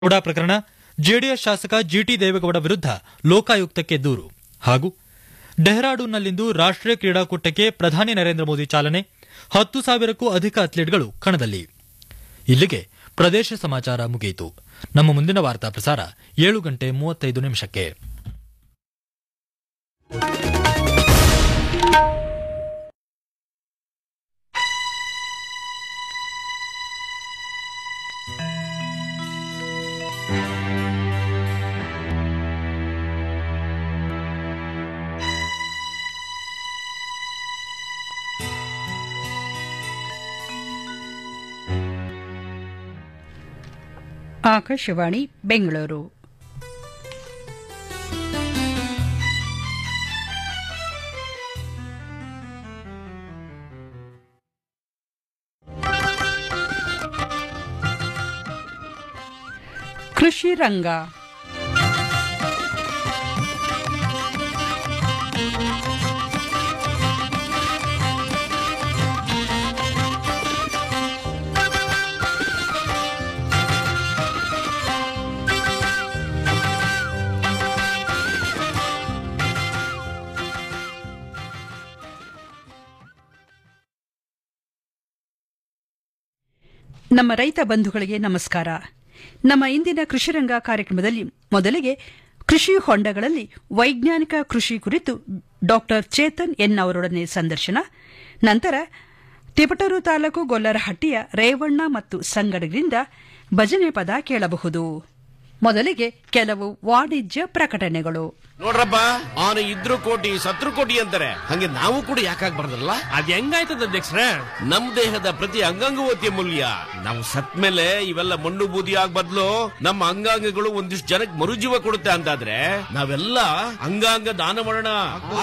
ಗೌಡ ಪ್ರಕರಣ ಜೆಡಿಎಸ್ ಶಾಸಕ ಜಿಟಿ ದೇವೇಗೌಡ ವಿರುದ್ಧ ಲೋಕಾಯುಕ್ತಕ್ಕೆ ದೂರು ಹಾಗೂ ಡೆಹ್ರಾಡೂನ್ನಲ್ಲಿಂದು ರಾಷ್ಟ್ರೀಯ ಕ್ರೀಡಾಕೂಟಕ್ಕೆ ಪ್ರಧಾನಿ ನರೇಂದ್ರ ಮೋದಿ ಚಾಲನೆ ಹತ್ತು ಸಾವಿರಕ್ಕೂ ಅಧಿಕ ಅಥ್ಲೀಟ್ಗಳು ಕಣದಲ್ಲಿ ಇಲ್ಲಿಗೆ ಪ್ರದೇಶ ಸಮಾಚಾರ ಮುಗಿಯಿತು ನಮ್ಮ ಮುಂದಿನ ವಾರ್ತಾ ಪ್ರಸಾರ ಏಳು ಗಂಟೆ ಮೂವತ್ತೈದು ನಿಮಿಷಕ್ಕೆ ಆಕಾಶವಾಣಿ ಬೆಂಗಳೂರು ಕೃಷಿ ರಂಗ ನಮ್ಮ ರೈತ ಬಂಧುಗಳಿಗೆ ನಮಸ್ಕಾರ ನಮ್ಮ ಇಂದಿನ ಕೃಷಿರಂಗ ಕಾರ್ಯಕ್ರಮದಲ್ಲಿ ಮೊದಲಿಗೆ ಕೃಷಿ ಹೊಂಡಗಳಲ್ಲಿ ವೈಜ್ಞಾನಿಕ ಕೃಷಿ ಕುರಿತು ಡಾಕ್ಟರ್ ಚೇತನ್ ಎನ್ ಅವರೊಡನೆ ಸಂದರ್ಶನ ನಂತರ ತಿಪಟೂರು ತಾಲೂಕು ಗೊಲ್ಲರಹಟ್ಟಿಯ ರೇವಣ್ಣ ಮತ್ತು ಸಂಗಡರಿಂದ ಭಜನೆ ಪದ ಕೇಳಬಹುದು ಮೊದಲಿಗೆ ಕೆಲವು ವಾಣಿಜ್ಯ ಪ್ರಕಟಣೆಗಳು ನೋಡ್ರಪ್ಪ ಅವನು ಇದ್ರು ಕೋಟಿ ಸತ್ರು ಕೋಟಿ ಅಂತಾರೆ ಹಂಗೆ ನಾವು ಕೂಡ ಯಾಕಾಗ್ಬಾರ್ದಲ್ಲ ಅದ್ ಹೆಂಗಾಯ್ತದ ಅಧ್ಯಕ್ಷರೇ ನಮ್ ದೇಹದ ಪ್ರತಿ ಅಂಗಾಂಗವೂ ಅತಿ ಮೂಲ್ಯ ನಾವು ಸತ್ ಮೇಲೆ ಇವೆಲ್ಲ ಮಣ್ಣು ಬೂದಿ ಆಗ್ ಬದ್ಲು ನಮ್ಮ ಅಂಗಾಂಗಗಳು ಒಂದಿಷ್ಟು ಜನಕ್ಕೆ ಮರುಜೀವ ಕೊಡುತ್ತೆ ಅಂತಾದ್ರೆ ನಾವೆಲ್ಲ ಅಂಗಾಂಗ ದಾನ ಮಾಡೋಣ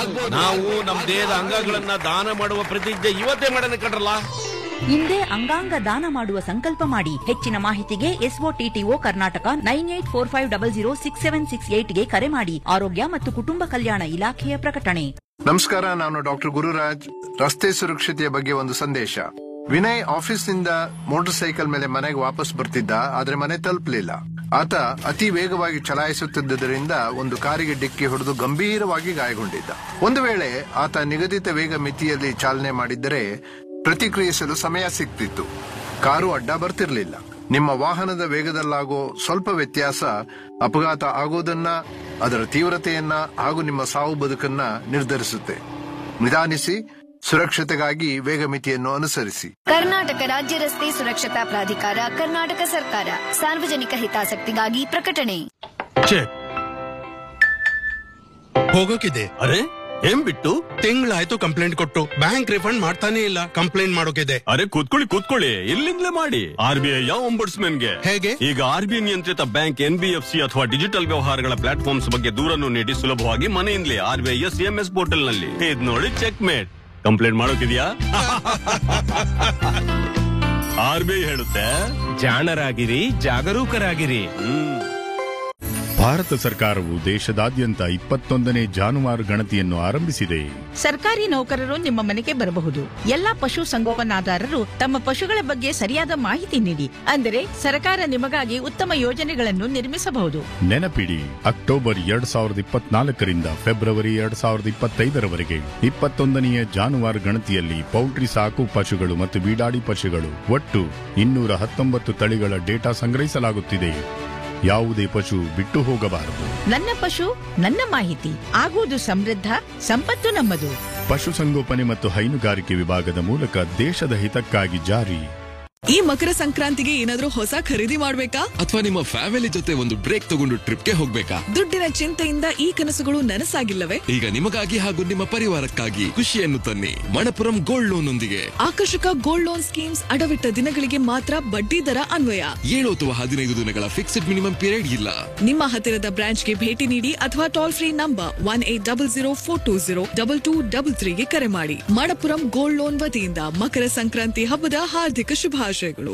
ನಾವು ನಮ್ ದೇಹದ ಅಂಗಗಳನ್ನ ದಾನ ಮಾಡುವ ಪ್ರತಿಜ್ಞೆ ಇವತ್ತೇ ಮಾಡೋಣ ಕಣ್ರಲ್ಲ ಹಿಂದೆ ಅಂಗಾಂಗ ದಾನ ಮಾಡುವ ಸಂಕಲ್ಪ ಮಾಡಿ ಹೆಚ್ಚಿನ ಮಾಹಿತಿಗೆ SOTTO Karnataka nine eight four five double zero six seven six ಏಟ್ಗೆ ಕರೆ ಮಾಡಿ ಆರೋಗ್ಯ ಮತ್ತು ಕುಟುಂಬ ಕಲ್ಯಾಣ ಇಲಾಖೆಯ ಪ್ರಕಟಣೆ ನಮಸ್ಕಾರ ನಾನು ಡಾಕ್ಟರ್ ಗುರುರಾಜ್ ರಸ್ತೆ ಸುರಕ್ಷತೆಯ ಬಗ್ಗೆ ಒಂದು ಸಂದೇಶ ವಿನಯ್ ಆಫೀಸ್ನಿಂದ ಮೋಟಾರ್ ಸೈಕಲ್ ಮೇಲೆ ಮನೆಗೆ ವಾಪಸ್ ಬರ್ತಿದ್ದ ಆದ್ರೆ ಮನೆ ತಲುಪಲಿಲ್ಲ ಆತ ಅತಿ ವೇಗವಾಗಿ ಚಲಾಯಿಸುತ್ತಿದ್ದರಿಂದ ಒಂದು ಕಾರಿಗೆ ಡಿಕ್ಕಿ ಹೊಡೆದು ಗಂಭೀರವಾಗಿ ಗಾಯಗೊಂಡಿದ್ದ ಒಂದು ವೇಳೆ ಆತ ನಿಗದಿತ ವೇಗ ಮಿತಿಯಲ್ಲಿ ಚಾಲನೆ ಮಾಡಿದ್ದರೆ ಪ್ರತಿಕ್ರಿಯಿಸಲು ಸಮಯ ಸಿಗ್ತಿತ್ತು ಕಾರು ಅಡ್ಡ ಬರ್ತಿರ್ಲಿಲ್ಲ ನಿಮ್ಮ ವಾಹನದ ವೇಗದಲ್ಲಾಗೋ ಸ್ವಲ್ಪ ವ್ಯತ್ಯಾಸ ಅಪಘಾತ ಆಗೋದನ್ನ ಅದರ ತೀವ್ರತೆಯನ್ನ ಹಾಗೂ ನಿಮ್ಮ ಸಾವು ಬದುಕನ್ನ ನಿರ್ಧರಿಸುತ್ತೆ ನಿಧಾನಿಸಿ ಸುರಕ್ಷತೆಗಾಗಿ ವೇಗ ಮಿತಿಯನ್ನು ಅನುಸರಿಸಿ ಕರ್ನಾಟಕ ರಾಜ್ಯ ರಸ್ತೆ ಸುರಕ್ಷತಾ ಪ್ರಾಧಿಕಾರ ಕರ್ನಾಟಕ ಸರ್ಕಾರ ಸಾರ್ವಜನಿಕ ಹಿತಾಸಕ್ತಿಗಾಗಿ ಪ್ರಕಟಣೆ ಚೆಕ್ ಹೋಗೋಕಿದೆ ಅರೆ ಏನ್ ಬಿಟ್ಟು ತಿಂಗಳಾಯ್ತು ಕಂಪ್ಲೇಂಟ್ ಕೊಟ್ಟು ಬ್ಯಾಂಕ್ ರಿಫಂಡ್ ಮಾಡ್ತಾನೆ ಇಲ್ಲ ಕಂಪ್ಲೇಂಟ್ ಮಾಡೋಕಿದೆ ಅರೆ ಕೂತ್ಕೊಳ್ಳಿ ಕೂತ್ಕೊಳ್ಳಿ ಇಲ್ಲಿಂದಲೇ ಮಾಡಿ ಆರ್ ಬಿ ಐ ಗೆ ಹೇಗೆ? ಈಗ ಆರ್ ಬಿ ಐ ನಿಯಂತ್ರಿತ bank N B F C ಅಥವಾ ಡಿಜಿಟಲ್ ವ್ಯವಹಾರಗಳ ಪ್ಲಾಟ್ಫಾರ್ಮ್ಸ್ ಬಗ್ಗೆ ದೂರನ್ನು ನೀಡಿ ಸುಲಭವಾಗಿ ಮನೆಯಿಂದಲೇ R B I S M S portal ನಲ್ಲಿ ಇದ್ ನೋಡಿ ಚೆಕ್ ಮೇಟ್ ಕಂಪ್ಲೇಂಟ್ ಮಾಡೋಕಿದ್ಯಾ ಆರ್ ಬಿ ಐ ಹೇಳುತ್ತೆ ಜಾಣರಾಗಿರಿ ಜಾಗರೂಕರಾಗಿರಿ ಹ್ಮ್ ಭಾರತ ಸರ್ಕಾರವು ದೇಶದಾದ್ಯಂತ ಇಪ್ಪತ್ತೊಂದನೇ ಜಾನುವಾರು ಗಣತಿಯನ್ನು ಆರಂಭಿಸಿದೆ ಸರ್ಕಾರಿ ನೌಕರರು ನಿಮ್ಮ ಮನೆಗೆ ಬರಬಹುದು ಎಲ್ಲಾ ಪಶು ಸಂಗೋಪನಾದಾರರು ತಮ್ಮ ಪಶುಗಳ ಬಗ್ಗೆ ಸರಿಯಾದ ಮಾಹಿತಿ ನೀಡಿ ಅಂದರೆ ಸರ್ಕಾರ ನಿಮಗಾಗಿ ಉತ್ತಮ ಯೋಜನೆಗಳನ್ನು ನಿರ್ಮಿಸಬಹುದು ನೆನಪಿಡಿ ಅಕ್ಟೋಬರ್ ಎರಡ್ ಸಾವಿರದ ಇಪ್ಪತ್ನಾಲ್ಕರಿಂದ ಫೆಬ್ರವರಿ ಎರಡ್ ಸಾವಿರದ ಇಪ್ಪತ್ತೈದರವರೆಗೆ ಇಪ್ಪತ್ತೊಂದನೆಯ ಜಾನುವಾರು ಗಣತಿಯಲ್ಲಿ ಪೌಲ್ಟ್ರಿ ಸಾಕು ಪಶುಗಳು ಮತ್ತು ಬೀಡಾಡಿ ಪಶುಗಳು ಒಟ್ಟು ಇನ್ನೂರ ಹತ್ತೊಂಬತ್ತು ತಳಿಗಳ ಡೇಟಾ ಸಂಗ್ರಹಿಸಲಾಗುತ್ತಿದೆ ಯಾವುದೇ ಪಶು ಬಿಟ್ಟು ಹೋಗಬಾರದು ನನ್ನ ಪಶು ನನ್ನ ಮಾಹಿತಿ ಆಗುವುದು ಸಮೃದ್ಧ ಸಂಪತ್ತು ನಮ್ಮದು ಪಶುಸಂಗೋಪನೆ ಮತ್ತು ಹೈನುಗಾರಿಕೆ ವಿಭಾಗದ ಮೂಲಕ ದೇಶದ ಹಿತಕ್ಕಾಗಿ ಜಾರಿ ಈ ಮಕರ ಸಂಕ್ರಾಂತಿಗೆ ಏನಾದ್ರೂ ಹೊಸ ಖರೀದಿ ಮಾಡ್ಬೇಕಾ ಅಥವಾ ನಿಮ್ಮ ಫ್ಯಾಮಿಲಿ ಜೊತೆ ಒಂದು ಬ್ರೇಕ್ ತಗೊಂಡು ಟ್ರಿಪ್ಗೆ ಹೋಗ್ಬೇಕಾ ದುಡ್ಡಿನ ಚಿಂತೆಯಿಂದ ಈ ಕನಸುಗಳು ನನಸಾಗಿಲ್ಲವೇ ಈಗ ನಿಮಗಾಗಿ ಹಾಗೂ ನಿಮ್ಮ ಪರಿವಾರಕ್ಕಾಗಿ ಖುಷಿಯನ್ನು ತನ್ನಿ ಮಣಪುರಂ ಗೋಲ್ಡ್ ಲೋನ್ ಒಂದಿಗೆ ಆಕರ್ಷಕ ಗೋಲ್ಡ್ ಲೋನ್ ಸ್ಕೀಮ್ಸ್ ಅಡವಿಟ್ಟ ದಿನಗಳಿಗೆ ಮಾತ್ರ ಬಡ್ಡಿ ದರ ಅನ್ವಯ ಏಳು ಅಥವಾ ಹದಿನೈದು ದಿನಗಳ ಫಿಕ್ಸ್ಡ್ ಮಿನಿಮಮ್ ಪೀರಿಯಡ್ ಇಲ್ಲ ನಿಮ್ಮ ಹತ್ತಿರದ ಬ್ರಾಂಚ್ಗೆ ಭೇಟಿ ನೀಡಿ ಅಥವಾ toll free number one eight double zero four two zero double two double ತ್ರೀಗೆ ಕರೆ ಮಾಡಿ ಮಣಪುರಂ ಗೋಲ್ಡ್ ಲೋನ್ ವತಿಯಿಂದ ಮಕರ ಸಂಕ್ರಾಂತಿ ಹಬ್ಬದ ಹಾರ್ದಿಕ ಶುಭಾಶಯಗಳು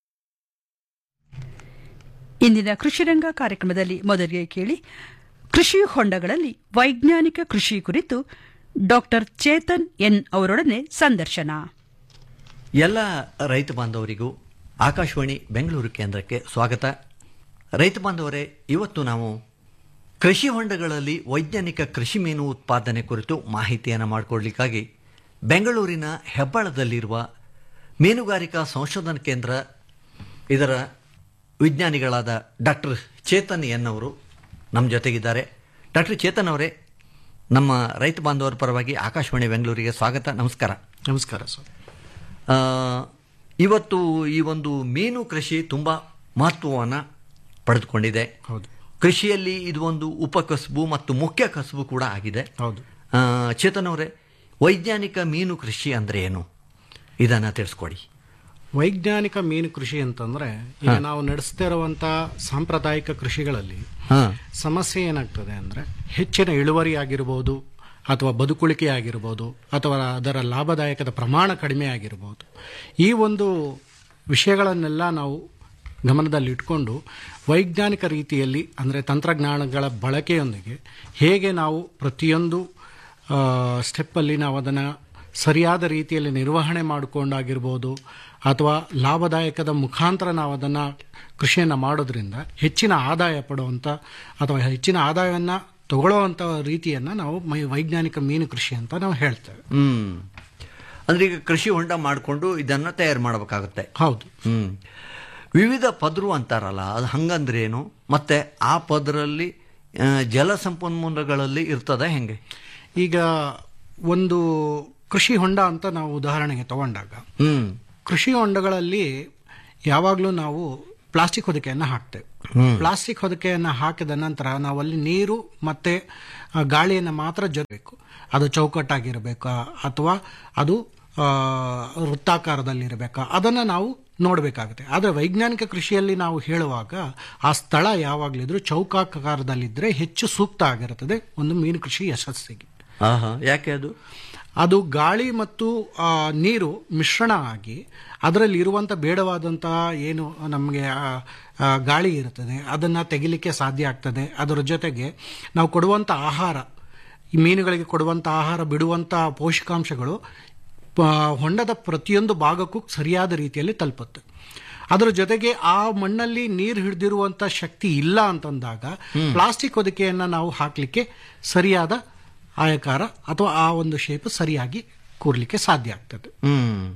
ಇಂದಿನ ಕೃಷಿರಂಗ ಕಾರ್ಯಕ್ರಮದಲ್ಲಿ ಮೊದಲಿಗೆ ಕೇಳಿ ಕೃಷಿ ಹೊಂಡಗಳಲ್ಲಿ ವೈಜ್ಞಾನಿಕ ಕೃಷಿ ಕುರಿತು ಡಾಕ್ಟರ್ ಚೇತನ್ ಎನ್ ಅವರೊಡನೆ ಸಂದರ್ಶನ ಎಲ್ಲ ರೈತ ಬಾಂಧವರಿಗೂ ಆಕಾಶವಾಣಿ ಬೆಂಗಳೂರು ಕೇಂದ್ರಕ್ಕೆ ಸ್ವಾಗತ ರೈತ ಬಾಂಧವರೇ ಇವತ್ತು ನಾವು ಕೃಷಿ ಹೊಂಡಗಳಲ್ಲಿ ವೈಜ್ಞಾನಿಕ ಕೃಷಿ ಮೀನು ಉತ್ಪಾದನೆ ಕುರಿತು ಮಾಹಿತಿಯನ್ನು ಮಾಡಿಕೊಡ್ಲಿಕ್ಕಾಗಿ ಬೆಂಗಳೂರಿನ ಹೆಬ್ಬಾಳದಲ್ಲಿರುವ ಮೀನುಗಾರಿಕಾ ಸಂಶೋಧನಾ ಕೇಂದ್ರ ಇದರ ವಿಜ್ಞಾನಿಗಳಾದ ಡಾಕ್ಟರ್ ಚೇತನ್ ಎನ್ ಅವರು ನಮ್ಮ ಜೊತೆಗಿದ್ದಾರೆ ಡಾಕ್ಟರ್ ಚೇತನ್ ಅವರೇ ನಮ್ಮ ರೈತ ಬಾಂಧವರ ಪರವಾಗಿ ಆಕಾಶವಾಣಿ ಬೆಂಗಳೂರಿಗೆ ಸ್ವಾಗತ ನಮಸ್ಕಾರ ನಮಸ್ಕಾರ ಸರ್ ಆ, ಇವತ್ತು ಈ ಒಂದು ಮೀನು ಕೃಷಿ ತುಂಬ ಮಹತ್ವವನ್ನು ಪಡೆದುಕೊಂಡಿದೆ ಹೌದು ಕೃಷಿಯಲ್ಲಿ ಇದು ಒಂದು ಉಪಕಸಬು ಮತ್ತು ಮುಖ್ಯ ಕಸಬು ಕೂಡ ಆಗಿದೆ ಹೌದು ಆ, ಚೇತನ್ ಅವರೇ ವೈಜ್ಞಾನಿಕ ಮೀನು ಕೃಷಿ ಅಂದ್ರೆ ಏನು ಇದನ್ನ ತಿಳಿಸ್ಕೊಡಿ ವೈಜ್ಞಾನಿಕ ಮೀನು ಕೃಷಿ ಅಂತಂದ್ರೆ ಈಗ ನಾವು ನಡೆಸ್ತಾ ಇರುವಂತ ಸಾಂಪ್ರದಾಯಿಕ ಕೃಷಿಗಳಲ್ಲಿ ಹಾ. ಸಮಸ್ಯೆ ಏನಾಗ್ತದೆ ಅಂದ್ರೆ ಹೆಚ್ಚಿನ ಇಳುವರಿ ಆಗಿರ್ಬೋದು ಅಥವಾ ಬದುಕುಳಿಕೆ ಆಗಿರ್ಬೋದು ಅಥವಾ ಅದರ ಲಾಭದಾಯಕದ ಪ್ರಮಾಣ ಕಡಿಮೆ ಆಗಿರ್ಬೋದು ಈ ಒಂದು ವಿಷಯಗಳನ್ನೆಲ್ಲ ನಾವು ಗಮನದಲ್ಲಿಟ್ಕೊಂಡು ವೈಜ್ಞಾನಿಕ ರೀತಿಯಲ್ಲಿ ಅಂದರೆ ತಂತ್ರಜ್ಞಾನಗಳ ಬಳಕೆಯೊಂದಿಗೆ ಹೇಗೆ ನಾವು ಪ್ರತಿಯೊಂದು ಸ್ಟೆಪ್ಪಲ್ಲಿ ನಾವು ಅದನ್ನು ಸರಿಯಾದ ರೀತಿಯಲ್ಲಿ ನಿರ್ವಹಣೆ ಮಾಡಿಕೊಂಡಾಗಿರ್ಬೋದು ಅಥವಾ ಲಾಭದಾಯಕದ ಮುಖಾಂತರ ನಾವು ಅದನ್ನು ಕೃಷಿಯನ್ನು ಮಾಡೋದ್ರಿಂದ ಹೆಚ್ಚಿನ ಆದಾಯ ಪಡುವಂಥ ಅಥವಾ ಹೆಚ್ಚಿನ ಆದಾಯವನ್ನು ತಗೊಳ್ಳುವಂಥ ರೀತಿಯನ್ನು ನಾವು ಮೈ ವೈಜ್ಞಾನಿಕ ಮೀನು ಕೃಷಿ ಅಂತ ನಾವು ಹೇಳ್ತೇವೆ ಹ್ಮ್ ಅಂದ್ರೆ ಈಗ ಕೃಷಿ ಹೊಂಡ ಮಾಡಿಕೊಂಡು ಇದನ್ನ ತಯಾರು ಮಾಡಬೇಕಾಗುತ್ತೆ ಹೌದು ಹ್ಮ್ ವಿವಿಧ ಪದರು ಅಂತಾರಲ್ಲ ಅದು ಹಂಗಂದ್ರೆ ಏನು ಮತ್ತೆ ಆ ಪದರಲ್ಲಿ ಆ, ಜಲ ಸಂಪನ್ಮೂಲಗಳಲ್ಲಿ ಇರ್ತದ ಹೆಂಗೆ ಈಗ ಒಂದು ಕೃಷಿ ಹೊಂಡ ಅಂತ ನಾವು ಉದಾಹರಣೆಗೆ ತಗೊಂಡಾಗ ಹ್ಮ್ ಕೃಷಿ ಹೊಂಡಗಳಲ್ಲಿ ಯಾವಾಗಲೂ ನಾವು ಪ್ಲಾಸ್ಟಿಕ್ ಹೊದಿಕೆಯನ್ನು ಹಾಕ್ತೇವೆ ಹ್ಮ್. ಪ್ಲಾಸ್ಟಿಕ್ ಹೊದಿಕೆಯನ್ನು ಹಾಕಿದ ನಂತರ ನಾವು ಅಲ್ಲಿ ನೀರು ಮತ್ತೆ ಆ, ಗಾಳಿಯನ್ನು ಮಾತ್ರ ಜೊತೆಬೇಕು ಅದು ಚೌಕಟ್ಟಾಗಿರಬೇಕಾ ಅಥವಾ ಅದು ಆ, ವೃತ್ತಾಕಾರದಲ್ಲಿರಬೇಕಾ ಅದನ್ನು ನಾವು ನೋಡಬೇಕಾಗುತ್ತೆ ಆದರೆ ವೈಜ್ಞಾನಿಕ ಕೃಷಿಯಲ್ಲಿ ನಾವು ಹೇಳುವಾಗ ಆ ಸ್ಥಳ ಯಾವಾಗಲಿದ್ರೂ ಚೌಕಾಕಾರದಲ್ಲಿದ್ದರೆ ಹೆಚ್ಚು ಸೂಕ್ತ ಆಗಿರುತ್ತದೆ ಒಂದು ಮೀನು ಕೃಷಿ ಯಶಸ್ಸಿಗೆ ಆಹಾ ಯಾಕೆ ಅದು ಅದು ಗಾಳಿ ಮತ್ತು ಆ, ನೀರು ಮಿಶ್ರಣ ಆಗಿ ಅದರಲ್ಲಿ ಇರುವಂಥ ಬೇಡವಾದಂತಹ ಏನು ನಮಗೆ ಆ, ಆ, ಗಾಳಿ ಇರುತ್ತದೆ ಅದನ್ನು ತೆಗಿಲಿಕ್ಕೆ ಸಾಧ್ಯ ಆಗ್ತದೆ ಅದರ ಜೊತೆಗೆ ನಾವು ಕೊಡುವಂಥ ಆಹಾರ ಈ ಮೀನುಗಳಿಗೆ ಕೊಡುವಂಥ ಆಹಾರ ಬಿಡುವಂಥ ಪೋಷಕಾಂಶಗಳು ಪ- ಹೊಂಡದ ಪ್ರತಿಯೊಂದು ಭಾಗಕ್ಕೂ ಸರಿಯಾದ ರೀತಿಯಲ್ಲಿ ತಲುಪುತ್ತೆ ಅದರ ಜೊತೆಗೆ ಆ ಮಣ್ಣಲ್ಲಿ ನೀರು ಹಿಡಿದಿರುವಂಥ ಶಕ್ತಿ ಇಲ್ಲ ಅಂತಂದಾಗ ಪ್ಲಾಸ್ಟಿಕ್ ಹೊದಿಕೆಯನ್ನು ನಾವು ಹಾಕಲಿಕ್ಕೆ ಸರಿಯಾದ ಆಯಕಾರ ಅಥವಾ ಆ ಒಂದು ಶೇಪ್ ಸರಿಯಾಗಿ ಕೂರ್ಲಿಕ್ಕೆ ಸಾಧ್ಯ ಆಗ್ತದೆ ಹ್ಮ್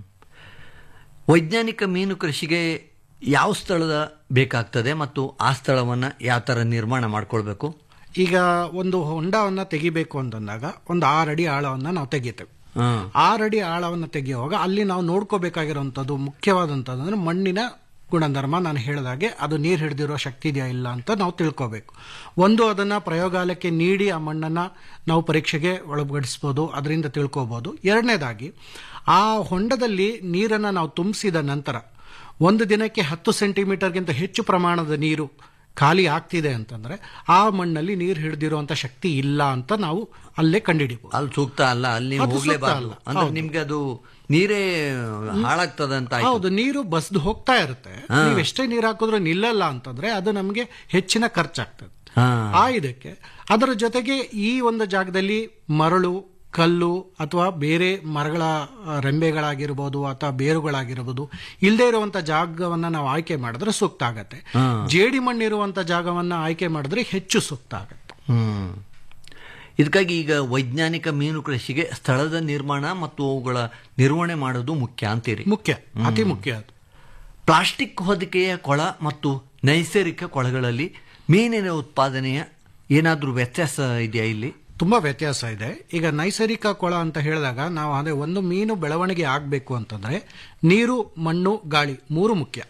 ವೈಜ್ಞಾನಿಕ ಮೀನು ಕೃಷಿಗೆ ಯಾವ ಸ್ಥಳದ ಬೇಕಾಗ್ತದೆ ಮತ್ತು ಆ ಸ್ಥಳವನ್ನ ಯಾವ ತರ ನಿರ್ಮಾಣ ಮಾಡ್ಕೊಳ್ಬೇಕು ಈಗ ಒಂದು ಹೊಂಡವನ್ನು ತೆಗಿಬೇಕು ಅಂತಂದಾಗ ಒಂದು ಆರು ಅಡಿ ಆಳವನ್ನು ನಾವು ತೆಗಿತೇವೆ ಹಾ. ಆರು ಅಡಿ ಆಳವನ್ನು ತೆಗೆಯುವಾಗ ಅಲ್ಲಿ ನಾವು ನೋಡ್ಕೋಬೇಕಾಗಿರುವಂಥದ್ದು ಮುಖ್ಯವಾದಂಥದ್ದು ಅಂದ್ರೆ ಮಣ್ಣಿನ ಗುಣಧರ್ಮ ನಾನು ಹೇಳಿದಾಗೆ ಅದು ನೀರು ಹಿಡಿದಿರೋ ಶಕ್ತಿ ಇದೆಯಾ ಇಲ್ಲ ಅಂತ ನಾವು ತಿಳ್ಕೋಬೇಕು ಒಂದು ಅದನ್ನು ಪ್ರಯೋಗಾಲಯಕ್ಕೆ ನೀಡಿ ಆ ಮಣ್ಣನ್ನು ನಾವು ಪರೀಕ್ಷೆಗೆ ಒಳಪಡಿಸ್ಬೋದು ಅದರಿಂದ ತಿಳ್ಕೊಬೋದು ಎರಡನೇದಾಗಿ ಆ ಹೊಂಡದಲ್ಲಿ ನೀರನ್ನು ನಾವು ತುಂಬಿಸಿದ ನಂತರ ಒಂದು ದಿನಕ್ಕೆ ಹತ್ತು ಸೆಂಟಿಮೀಟರ್ಗಿಂತ ಹೆಚ್ಚು ಪ್ರಮಾಣದ ನೀರು ಖಾಲಿ ಆಗ್ತಿದೆ ಅಂತಂದ್ರೆ ಆ ಮಣ್ಣಲ್ಲಿ ನೀರು ಹಿಡಿದಿರುವಂತ ಶಕ್ತಿ ಇಲ್ಲ ಅಂತ ನಾವು ಅಲ್ಲೇ ಕಂಡುಹಿಡಿಬಹುದು ಅಲ್ಲಿ ಸೂಕ್ತ ಅಲ್ಲ ಅಲ್ಲಿ ನೀವು ಅದು ಸೂಕ್ತ ಹೋಗ್ಲೇಬಾರ್ದು ಅಲ್ಲ. ಅಂದ್ರೆ ಹೌದು. ನಿಮ್ಗೆ ಅದು ನೀರೇ ಹಾಳಾಗ್ತದ ಅಂತ ಆಯ್ತು. ಹೌದು ನೀರು ಬಸ್ದು ಹೋಗ್ತಾ ಇರುತ್ತೆ ಹಾ. ನೀವು ಎಷ್ಟೇ ನೀರು ಹಾಕಿದ್ರು ನಿಲ್ಲಲ್ಲ ಅಂತಂದ್ರೆ ಅದು ನಮಗೆ ಹೆಚ್ಚಿನ ಖರ್ಚಾಗ್ತದೆ ಹಾ. ಆ ಇದಕ್ಕೆ ಅದರ ಜೊತೆಗೆ ಈ ಒಂದು ಜಾಗದಲ್ಲಿ ಮರಳು ಕಲ್ಲು ಅಥವಾ ಬೇರೆ ಮರಗಳ ಆ, ರೆಂಬೆಗಳಾಗಿರ್ಬೋದು ಅಥವಾ ಬೇರುಗಳಾಗಿರ್ಬೋದು ಇಲ್ಲದೆ ಇರುವಂತ ಜಾಗವನ್ನ ನಾವು ಆಯ್ಕೆ ಮಾಡಿದ್ರೆ ಸೂಕ್ತ ಆಗತ್ತೆ ಹಾ. ಜೇಡಿ ಮಣ್ಣಿರುವಂತ ಜಾಗವನ್ನ ಆಯ್ಕೆ ಮಾಡಿದ್ರೆ ಹೆಚ್ಚು ಸೂಕ್ತ ಆಗತ್ತೆ ಹ್ಮ್ ಇದಕ್ಕಾಗಿ ಈಗ ವೈಜ್ಞಾನಿಕ ಮೀನು ಕೃಷಿಗೆ ಸ್ಥಳದ ನಿರ್ಮಾಣ ಮತ್ತು ಅವುಗಳ ನಿರ್ವಹಣೆ ಮಾಡೋದು ಮುಖ್ಯ ಅಂತೀರಿ ಮುಖ್ಯ ಅತಿ ಮುಖ್ಯ ಅದು ಪ್ಲಾಸ್ಟಿಕ್ ಹೊದಿಕೆಯ ಕೊಳ ಮತ್ತು ನೈಸರ್ಗಿಕ ಕೊಳಗಳಲ್ಲಿ ಮೀನಿನ ಉತ್ಪಾದನೆಯ ಏನಾದರೂ ವ್ಯತ್ಯಾಸ ಇದೆಯಾ ಇಲ್ಲಿ ತುಂಬಾ ವ್ಯತ್ಯಾಸ ಇದೆ ಈಗ ನೈಸರ್ಗಿಕ ಕೊಳ ಅಂತ ಹೇಳಿದಾಗ ನಾವು ಅದೇ ಒಂದು ಮೀನು ಬೆಳವಣಿಗೆ ಆಗಬೇಕು ಅಂತಂದ್ರೆ ನೀರು ಮಣ್ಣು ಗಾಳಿ ಮೂರು ಮುಖ್ಯ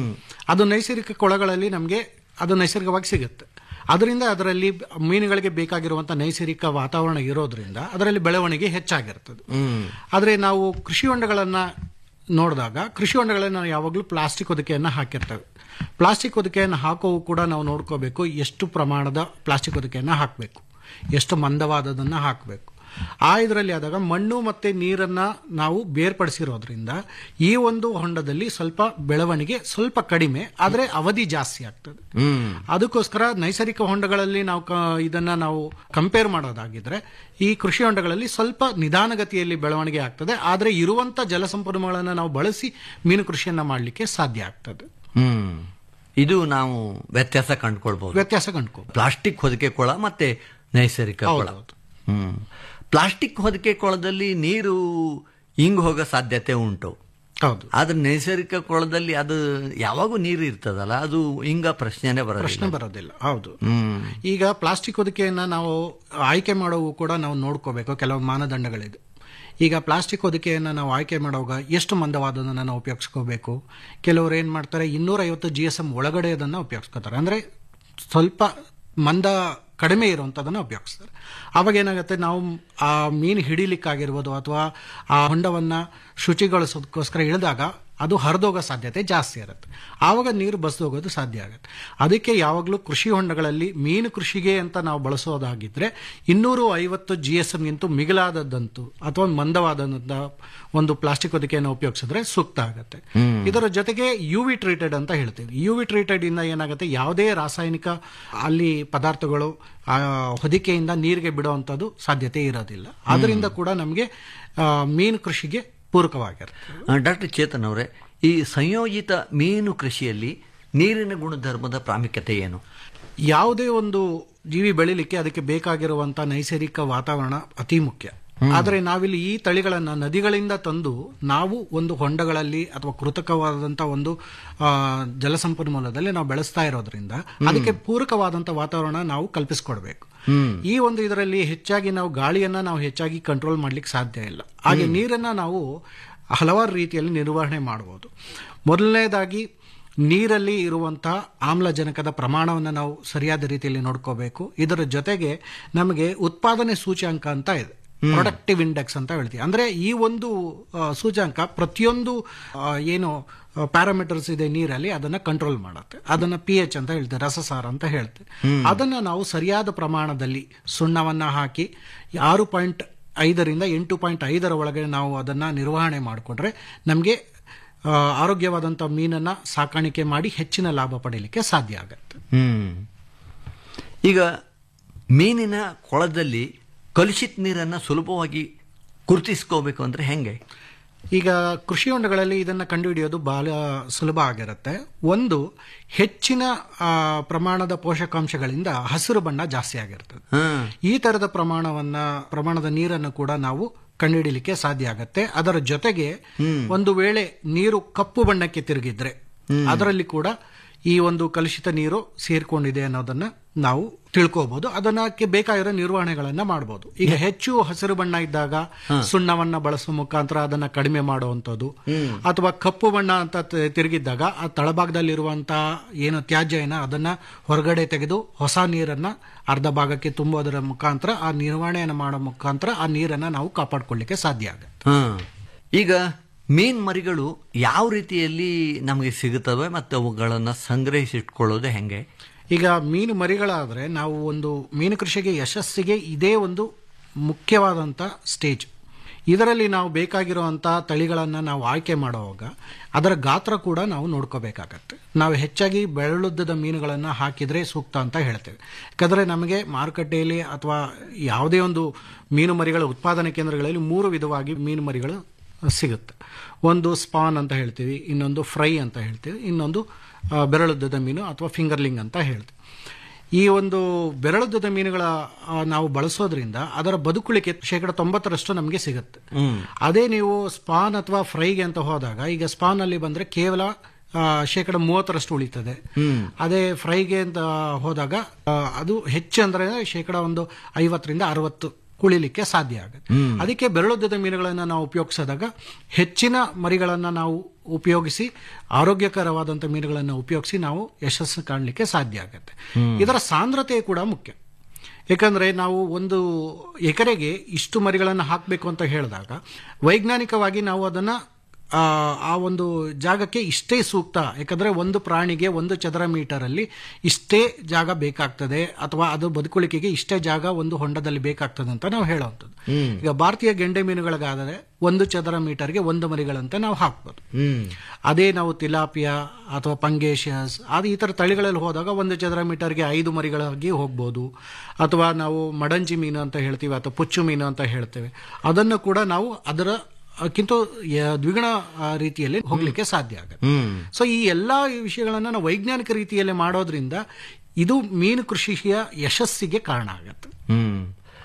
ಅದು ನೈಸರ್ಗಿಕ ಕೊಳಗಳಲ್ಲಿ ನಮಗೆ ಅದು ನೈಸರ್ಗಿಕವಾಗಿ ಸಿಗುತ್ತೆ ಅದರಿಂದ ಅದರಲ್ಲಿ ಮೀನುಗಳಿಗೆ ಬೇಕಾಗಿರುವಂಥ ನೈಸರ್ಗಿಕ ವಾತಾವರಣ ಇರೋದ್ರಿಂದ ಅದರಲ್ಲಿ ಬೆಳವಣಿಗೆ ಹೆಚ್ಚಾಗಿರ್ತದೆ ಆದರೆ ನಾವು ಕೃಷಿ ಹೊಂಡಗಳನ್ನು ನೋಡಿದಾಗ ಕೃಷಿ ಹೊಂಡಗಳಲ್ಲಿ ನಾವು ಯಾವಾಗಲೂ ಪ್ಲಾಸ್ಟಿಕ್ ಹೊದಿಕೆಯನ್ನು ಹಾಕಿರ್ತೇವೆ ಪ್ಲಾಸ್ಟಿಕ್ ಹೊದಿಕೆಯನ್ನು ಹಾಕೋವು ಕೂಡ ನಾವು ನೋಡ್ಕೋಬೇಕು ಎಷ್ಟು ಪ್ರಮಾಣದ ಪ್ಲಾಸ್ಟಿಕ್ ಹೊದಿಕೆಯನ್ನು ಹಾಕಬೇಕು ಎಷ್ಟು ಮಂದವಾದದನ್ನು ಹಾಕಬೇಕು ಆ ಇದರಲ್ಲಿ ಆದಾಗ ಮಣ್ಣು ಮತ್ತೆ ನೀರನ್ನ ನಾವು ಬೇರ್ಪಡಿಸಿರೋದ್ರಿಂದ ಈ ಒಂದು ಹೊಂಡದಲ್ಲಿ ಸ್ವಲ್ಪ ಬೆಳವಣಿಗೆ ಸ್ವಲ್ಪ ಕಡಿಮೆ ಆದರೆ ಅವಧಿ ಜಾಸ್ತಿ ಆಗ್ತದೆ ಅದಕ್ಕೋಸ್ಕರ ನೈಸರ್ಗಿಕ ಹೊಂಡಗಳಲ್ಲಿ ನಾವು ಕ- ಇದನ್ನ ನಾವು ಕಂಪೇರ್ ಮಾಡೋದಾಗಿದ್ರೆ ಈ ಕೃಷಿ ಹೊಂಡಗಳಲ್ಲಿ ಸ್ವಲ್ಪ ನಿಧಾನಗತಿಯಲ್ಲಿ ಬೆಳವಣಿಗೆ ಆಗ್ತದೆ ಆದರೆ ಇರುವಂತ ಜಲಸಂಪನ್ಮೂಲಗಳನ್ನು ನಾವು ಬಳಸಿ ಮೀನು ಕೃಷಿಯನ್ನ ಮಾಡಲಿಕ್ಕೆ ಸಾಧ್ಯ ಆಗ್ತದೆ ಹ್ಮ್ ಇದು ನಾವು ವ್ಯತ್ಯಾಸ ಕಂಡುಕೊಳ್ಬಹುದು ವ್ಯತ್ಯಾಸ ಕಂಡುಕೋ ಪ್ಲಾಸ್ಟಿಕ್ ಹೊದಿಕೆ ಕೊಳ ಮತ್ತೆ ನೈಸರ್ಗಿಕ ಕೊಳ ಹ್ಮ್ ಪ್ಲಾಸ್ಟಿಕ್ ಹೊದಿಕೆ ಕೊಳದಲ್ಲಿ ನೀರು ಹಿಂಗ್ ಹೋಗೋ ಸಾಧ್ಯತೆ ಉಂಟು ಹೌದು ಆದ್ರೆ ನೈಸರ್ಗಿಕ ಕೊಳದಲ್ಲಿ ಅದು ಯಾವಾಗೂ ನೀರು ಇರ್ತದಲ್ಲ ಅದು ಹಿಂಗ ಪ್ರಶ್ನೆನೇ ಪ್ರಶ್ನೆ ಬರೋದಿಲ್ಲ ಬರೋದಿಲ್ಲ ಹೌದು ಹ್ಮ್ ಈಗ ಪ್ಲಾಸ್ಟಿಕ್ ಹೊದಿಕೆಯನ್ನ ನಾವು ಆಯ್ಕೆ ಮಾಡೋವು ಕೂಡ ನಾವು ನೋಡ್ಕೋಬೇಕು ಕೆಲವು ಮಾನದಂಡಗಳಿದೆ ಈಗ ಪ್ಲಾಸ್ಟಿಕ್ ಹೊದಿಕೆಯನ್ನು ನಾವು ಆಯ್ಕೆ ಮಾಡುವಾಗ ಎಷ್ಟು ಮಂದವಾದದನ್ನು ನಾವು ಉಪಯೋಗಿಸ್ಕೋಬೇಕು ಕೆಲವರು ಏನು ಮಾಡ್ತಾರೆ ಇನ್ನೂರೈವತ್ತು ಜಿ ಎಸ್ ಎಮ್ ಒಳಗಡೆ ಅದನ್ನು ಉಪಯೋಗಿಸ್ಕೋತಾರೆ ಅಂದರೆ ಸ್ವಲ್ಪ ಮಂದ ಕಡಿಮೆ ಇರುವಂಥದ್ದನ್ನು ಉಪಯೋಗಿಸ್ತಾರೆ ಆವಾಗ ಏನಾಗುತ್ತೆ ನಾವು ಆ ಮೀನು ಹಿಡಿಲಿಕ್ಕಾಗಿರ್ಬೋದು ಅಥವಾ ಆ ಹೊಂಡವನ್ನು ಶುಚಿಗೊಳಿಸೋದಕ್ಕೋಸ್ಕರ ಇಳಿದಾಗ ಅದು ಹರಿದೋಗೋ ಸಾಧ್ಯತೆ ಜಾಸ್ತಿ ಇರುತ್ತೆ ಆವಾಗ ನೀರು ಬಸ್ದು ಹೋಗೋದು ಸಾಧ್ಯ ಆಗುತ್ತೆ ಅದಕ್ಕೆ ಯಾವಾಗಲೂ ಕೃಷಿ ಹೊಂಡಗಳಲ್ಲಿ ಮೀನು ಕೃಷಿಗೆ ಅಂತ ನಾವು ಬಳಸೋದಾಗಿದ್ರೆ ಇನ್ನೂರು ಐವತ್ತು ಜಿ ಎಸ್ ಎಮ್ಗಿಂತೂ ಮಿಗಿಲಾದದ್ದಂತೂ ಅಥವಾ ಮಂದವಾದಂಥ ಒಂದು ಪ್ಲಾಸ್ಟಿಕ್ ಹೊದಿಕೆಯನ್ನು ಉಪಯೋಗಿಸಿದ್ರೆ ಸೂಕ್ತ ಆಗುತ್ತೆ ಹ್ಮ್. ಇದರ ಜೊತೆಗೆ ಯು ವಿ ಟ್ರೀಟೆಡ್ ಅಂತ ಹೇಳ್ತೀವಿ ಯು ವಿ ಟ್ರೀಟೆಡ್ ಇಂದ ಏನಾಗುತ್ತೆ ಯಾವುದೇ ರಾಸಾಯನಿಕ ಅಲ್ಲಿ ಪದಾರ್ಥಗಳು ಆ ಹೊದಿಕೆಯಿಂದ ನೀರಿಗೆ ಬಿಡುವಂಥದ್ದು ಸಾಧ್ಯತೆ ಇರೋದಿಲ್ಲ ಅದರಿಂದ ಕೂಡ ನಮಗೆ ಮೀನು ಕೃಷಿಗೆ ಪೂರಕವಾಗಿರುತ್ತೆ ಡಾಕ್ಟರ್ ಚೇತನ್ ಅವರೇ ಈ ಸಂಯೋಜಿತ ಮೀನು ಕೃಷಿಯಲ್ಲಿ ನೀರಿನ ಗುಣಧರ್ಮದ ಪ್ರಾಮುಖ್ಯತೆ ಏನು ಯಾವುದೇ ಒಂದು ಜೀವಿ ಬೆಳಿಲಿಕ್ಕೆ ಅದಕ್ಕೆ ಬೇಕಾಗಿರುವಂತಹ ನೈಸರ್ಗಿಕ ವಾತಾವರಣ ಅತಿ ಮುಖ್ಯ ಆದರೆ ನಾವಿಲ್ಲಿ ಈ ತಳಿಗಳನ್ನ ನದಿಗಳಿಂದ ತಂದು ನಾವು ಒಂದು ಹೊಂಡಗಳಲ್ಲಿ ಅಥವಾ ಕೃತಕವಾದಂತಹ ಒಂದು ಆ, ಜಲಸಂಪನ್ಮೂಲದಲ್ಲಿ ನಾವು ಬೆಳೆಸ್ತಾ ಇರೋದ್ರಿಂದ ಅದಕ್ಕೆ ಪೂರಕವಾದಂತಹ ವಾತಾವರಣ ನಾವು ಕಲ್ಪಿಸ್ಕೊಡ್ಬೇಕು ಈ ಒಂದು ಇದರಲ್ಲಿ ಹೆಚ್ಚಾಗಿ ನಾವು ಗಾಳಿಯನ್ನ ನಾವು ಹೆಚ್ಚಾಗಿ ಕಂಟ್ರೋಲ್ ಮಾಡ್ಲಿಕ್ಕೆ ಸಾಧ್ಯ ಇಲ್ಲ ಹಾಗೆ ನೀರನ್ನ ನಾವು ಹಲವಾರು ರೀತಿಯಲ್ಲಿ ನಿರ್ವಹಣೆ ಮಾಡಬಹುದು ಮೊದಲನೇದಾಗಿ ನೀರಲ್ಲಿ ಇರುವಂತಹ ಆಮ್ಲಜನಕದ ಪ್ರಮಾಣವನ್ನು ನಾವು ಸರಿಯಾದ ರೀತಿಯಲ್ಲಿ ನೋಡ್ಕೋಬೇಕು ಇದರ ಜೊತೆಗೆ ನಮಗೆ ಉತ್ಪಾದನೆ ಸೂಚ್ಯಾಂಕ ಅಂತ ಇದೆ ಪ್ರೊಡಕ್ಟಿವ್ ಇಂಡೆಕ್ಸ್ ಅಂತ ಹೇಳ್ತೀವಿ ಅಂದ್ರೆ ಈ ಒಂದು ಆ, ಸೂಚ್ಯಾಂಕ ಪ್ರತಿಯೊಂದು ಆ, ಏನು ಪ್ಯಾರಾಮೀಟರ್ಸ್ ಇದೆ ನೀರಲ್ಲಿ ಅದನ್ನ ಕಂಟ್ರೋಲ್ ಮಾಡುತ್ತೆ ಅದನ್ನ ಪಿ ಎಚ್ ಅಂತ ಹೇಳ್ತೇವೆ ರಸಸಾರ ಅಂತ ಹೇಳ್ತೇವೆ ಅದನ್ನ ನಾವು ಸರಿಯಾದ ಪ್ರಮಾಣದಲ್ಲಿ ಸುಣ್ಣವನ್ನ ಹಾಕಿ ಆರು ಪಾಯಿಂಟ್ ಐದರಿಂದ ಎಂಟು ಪಾಯಿಂಟ್ ಐದರ ಒಳಗೆ ನಾವು ಅದನ್ನ ನಿರ್ವಹಣೆ ಮಾಡಿಕೊಂಡ್ರೆ ನಮಗೆ ಆರೋಗ್ಯವಾದಂಥ ಮೀನನ್ನ ಸಾಕಾಣಿಕೆ ಮಾಡಿ ಹೆಚ್ಚಿನ ಲಾಭ ಪಡೀಲಿಕ್ಕೆ ಸಾಧ್ಯ ಆಗುತ್ತೆ ಹ್ಮ್ ಈಗ ಮೀನಿನ ಕೊಳದಲ್ಲಿ ಕಲುಷಿತ ನೀರನ್ನ ಸುಲಭವಾಗಿ ಗುರುತಿಸ್ಕೋಬೇಕು ಅಂದ್ರೆ ಹೆಂಗೆ ಈಗ ಕೃಷಿ ಹೊಂಡಗಳಲ್ಲಿ ಇದನ್ನ ಕಂಡುಹಿಡಿಯೋದು ಬಹಳ ಸುಲಭ ಆಗಿರುತ್ತೆ ಒಂದು ಹೆಚ್ಚಿನ ಆ, ಪ್ರಮಾಣದ ಪೋಷಕಾಂಶಗಳಿಂದ ಹಸಿರು ಬಣ್ಣ ಜಾಸ್ತಿ ಆಗಿರ್ತದೆ ಈ ತರದ ಪ್ರಮಾಣವನ್ನ ಪ್ರಮಾಣದ ನೀರನ್ನು ಕೂಡ ನಾವು ಕಂಡುಹಿಡಿಯಲಿಕ್ಕೆ ಸಾಧ್ಯ ಆಗತ್ತೆ ಅದರ ಜೊತೆಗೆ ಒಂದು ವೇಳೆ ನೀರು ಕಪ್ಪು ಬಣ್ಣಕ್ಕೆ ತಿರುಗಿದ್ರೆ ಅದರಲ್ಲಿ ಕೂಡ ಈ ಒಂದು ಕಲುಷಿತ ನೀರು ಸೇರ್ಕೊಂಡಿದೆ ಅನ್ನೋದನ್ನ ನಾವು ತಿಳ್ಕೋಬಹುದು ಅದನ್ನಕ್ಕೆ ಬೇಕಾಗಿರೋ ನಿರ್ವಹಣೆಗಳನ್ನ ಮಾಡಬಹುದು ಈಗ ಹೆಚ್ಚು ಹಸಿರು ಬಣ್ಣ ಇದ್ದಾಗ ಸುಣ್ಣವನ್ನ ಬಳಸುವ ಮುಖಾಂತರ ಅದನ್ನ ಕಡಿಮೆ ಮಾಡುವಂಥದ್ದು ಅಥವಾ ಕಪ್ಪು ಬಣ್ಣ ಅಂತ ತ- ತಿರುಗಿದ್ದಾಗ ಆ ತಳಭಾಗದಲ್ಲಿರುವಂತಹ ಏನು ತ್ಯಾಜ್ಯ ಏನ ಅದನ್ನ ಹೊರಗಡೆ ತೆಗೆದು ಹೊಸ ನೀರನ್ನ ಅರ್ಧ ಭಾಗಕ್ಕೆ ತುಂಬುವುದರ ಮುಖಾಂತರ ಆ ನಿರ್ವಹಣೆಯನ್ನು ಮಾಡೋ ಮುಖಾಂತರ ಆ ನೀರನ್ನ ನಾವು ಕಾಪಾಡ್ಕೊಳ್ಳಿಕ್ಕೆ ಸಾಧ್ಯ ಆಗುತ್ತೆ ಹಾ ಈಗ ಮೀನ್ ಮರಿಗಳು ಯಾವ ರೀತಿಯಲ್ಲಿ ನಮಗೆ ಸಿಗುತ್ತವೆ ಮತ್ತು ಅವುಗಳನ್ನು ಸಂಗ್ರಹಿಸಿಟ್ಕೊಳ್ಳೋದು ಹೆಂಗೆ ಈಗ ಮೀನು ಮರಿಗಳಾದ್ರೆ ನಾವು ಒಂದು ಮೀನು ಕೃಷಿಗೆ ಯಶಸ್ಸಿಗೆ ಇದೇ ಒಂದು ಮುಖ್ಯವಾದಂಥ ಸ್ಟೇಜ್ ಇದರಲ್ಲಿ ನಾವು ಬೇಕಾಗಿರುವಂಥ ತಳಿಗಳನ್ನು ನಾವು ಆಯ್ಕೆ ಮಾಡುವಾಗ ಅದರ ಗಾತ್ರ ಕೂಡ ನಾವು ನೋಡ್ಕೋಬೇಕಾಗತ್ತೆ ನಾವು ಹೆಚ್ಚಾಗಿ ಬೆರಳುದ್ದದ ಮೀನುಗಳನ್ನು ಹಾಕಿದರೆ ಸೂಕ್ತ ಅಂತ ಹೇಳ್ತೇವೆ ಯಾಕಂದರೆ ನಮಗೆ ಮಾರುಕಟ್ಟೆಯಲ್ಲಿ ಅಥವಾ ಯಾವುದೇ ಒಂದು ಮೀನು ಮರಿಗಳ ಉತ್ಪಾದನೆ ಕೇಂದ್ರಗಳಲ್ಲಿ ಮೂರು ವಿಧವಾಗಿ ಮೀನು ಮರಿಗಳು ಸಿಗುತ್ತೆ ಒಂದು ಸ್ಪಾನ್ ಅಂತ ಹೇಳ್ತೀವಿ ಇನ್ನೊಂದು ಫ್ರೈ ಅಂತ ಹೇಳ್ತೀವಿ ಇನ್ನೊಂದು ಆ, ಬೆರಳುದ್ದದ ಮೀನು ಅಥವಾ ಫಿಂಗರ್ಲಿಂಗ್ ಅಂತ ಹೇಳ್ತೀವಿ ಈ ಒಂದು ಬೆರಳುದ್ದದ ಮೀನುಗಳ ಆ, ನಾವು ಬಳಸೋದ್ರಿಂದ ಅದರ ಬದುಕುಳಿಕೆ ಶೇಕಡ ತೊಂಬತ್ತರಷ್ಟು ನಮಗೆ ಸಿಗುತ್ತೆ ಅದೇ ನೀವು ಸ್ಪಾನ್ ಅಥವಾ ಫ್ರೈಗೆ ಅಂತ ಹೋದಾಗ ಈಗ ಸ್ಪಾನ್ ಅಲ್ಲಿ ಬಂದ್ರೆ ಕೇವಲ ಆ, ಶೇಕಡ ಮೂವತ್ತರಷ್ಟು ಉಳಿತದೆ ಅದೇ ಫ್ರೈಗೆ ಅಂತ ಹೋದಾಗ ಆ, ಅದು ಹೆಚ್ಚು ಅಂದ್ರೆ ಶೇಕಡ ಒಂದು ಐವತ್ತರಿಂದ ಅರವತ್ತು ಕುಳಿಲಿಕ್ಕೆ ಸಾಧ್ಯ ಆಗುತ್ತೆ ಅದಕ್ಕೆ ಬೆರಳುದ್ದದ ಮೀನುಗಳನ್ನು ನಾವು ಉಪಯೋಗಿಸಿದಾಗ ಹೆಚ್ಚಿನ ಮರಿಗಳನ್ನು ನಾವು ಉಪಯೋಗಿಸಿ ಆರೋಗ್ಯಕರವಾದಂಥ ಮೀನುಗಳನ್ನು ಉಪಯೋಗಿಸಿ ನಾವು ಯಶಸ್ಸು ಕಾಣಲಿಕ್ಕೆ ಸಾಧ್ಯ ಆಗುತ್ತೆ ಇದರ ಸಾಂದ್ರತೆ ಕೂಡ ಮುಖ್ಯ ಯಾಕಂದ್ರೆ ನಾವು ಒಂದು ಎಕರೆಗೆ ಇಷ್ಟು ಮರಿಗಳನ್ನು ಹಾಕಬೇಕು ಅಂತ ಹೇಳಿದಾಗ ವೈಜ್ಞಾನಿಕವಾಗಿ ನಾವು ಅದನ್ನ ಆ, ಆ ಒಂದು ಜಾಗಕ್ಕೆ ಇಷ್ಟೇ ಸೂಕ್ತ ಯಾಕಂದ್ರೆ ಒಂದು ಪ್ರಾಣಿಗೆ ಒಂದು ಚದರ ಮೀಟರ್ ಅಲ್ಲಿ ಇಷ್ಟೇ ಜಾಗ ಬೇಕಾಗ್ತದೆ ಅಥವಾ ಅದು ಬದುಕುಳಿಕೆಗೆ ಇಷ್ಟೇ ಜಾಗ ಒಂದು ಹೊಂಡದಲ್ಲಿ ಬೇಕಾಗ್ತದೆ ಅಂತ ನಾವು ಹೇಳುವಂಥದ್ದು ಈಗ ಭಾರತೀಯ ಗೆಂಡೆ ಮೀನುಗಳಿಗಾದರೆ ಒಂದು ಚದರ ಮೀಟರ್ಗೆ ಒಂದು ಮರಿಗಳಂತ ನಾವು ಹಾಕ್ಬೋದು ಅದೇ ನಾವು ತಿಲಾಪಿಯಾ ಅಥವಾ ಪಂಗೇಶಿಯಸ್ ಅದು ಈ ಥರ ತಳಿಗಳಲ್ಲಿ ಹೋದಾಗ ಒಂದು ಚದರ ಮೀಟರ್ಗೆ ಐದು ಮರಿಗಳಾಗಿ ಹೋಗ್ಬೋದು ಅಥವಾ ನಾವು ಮಡಂಜಿ ಮೀನು ಅಂತ ಹೇಳ್ತೀವಿ ಅಥವಾ ಪುಚ್ಚು ಮೀನು ಅಂತ ಹೇಳ್ತೇವೆ ಅದನ್ನು ಕೂಡ ನಾವು ಅದರ ಕ್ಕಿಂತ ಯ- ದ್ವಿಗುಣ ಆ, ರೀತಿಯಲ್ಲಿ ಹೋಗ್ಲಿಕ್ಕೆ ಸಾಧ್ಯ ಆಗುತ್ತೆ ಹ್ಮ್ ಸೊ ಈ ಎಲ್ಲಾ ವಿಷಯಗಳನ್ನು ನಾವು ವೈಜ್ಞಾನಿಕ ರೀತಿಯಲ್ಲಿ ಮಾಡೋದ್ರಿಂದ ಇದು ಮೀನು ಕೃಷಿಯ ಯಶಸ್ಸಿಗೆ ಕಾರಣ ಆಗುತ್ತೆ ಹ್ಮ್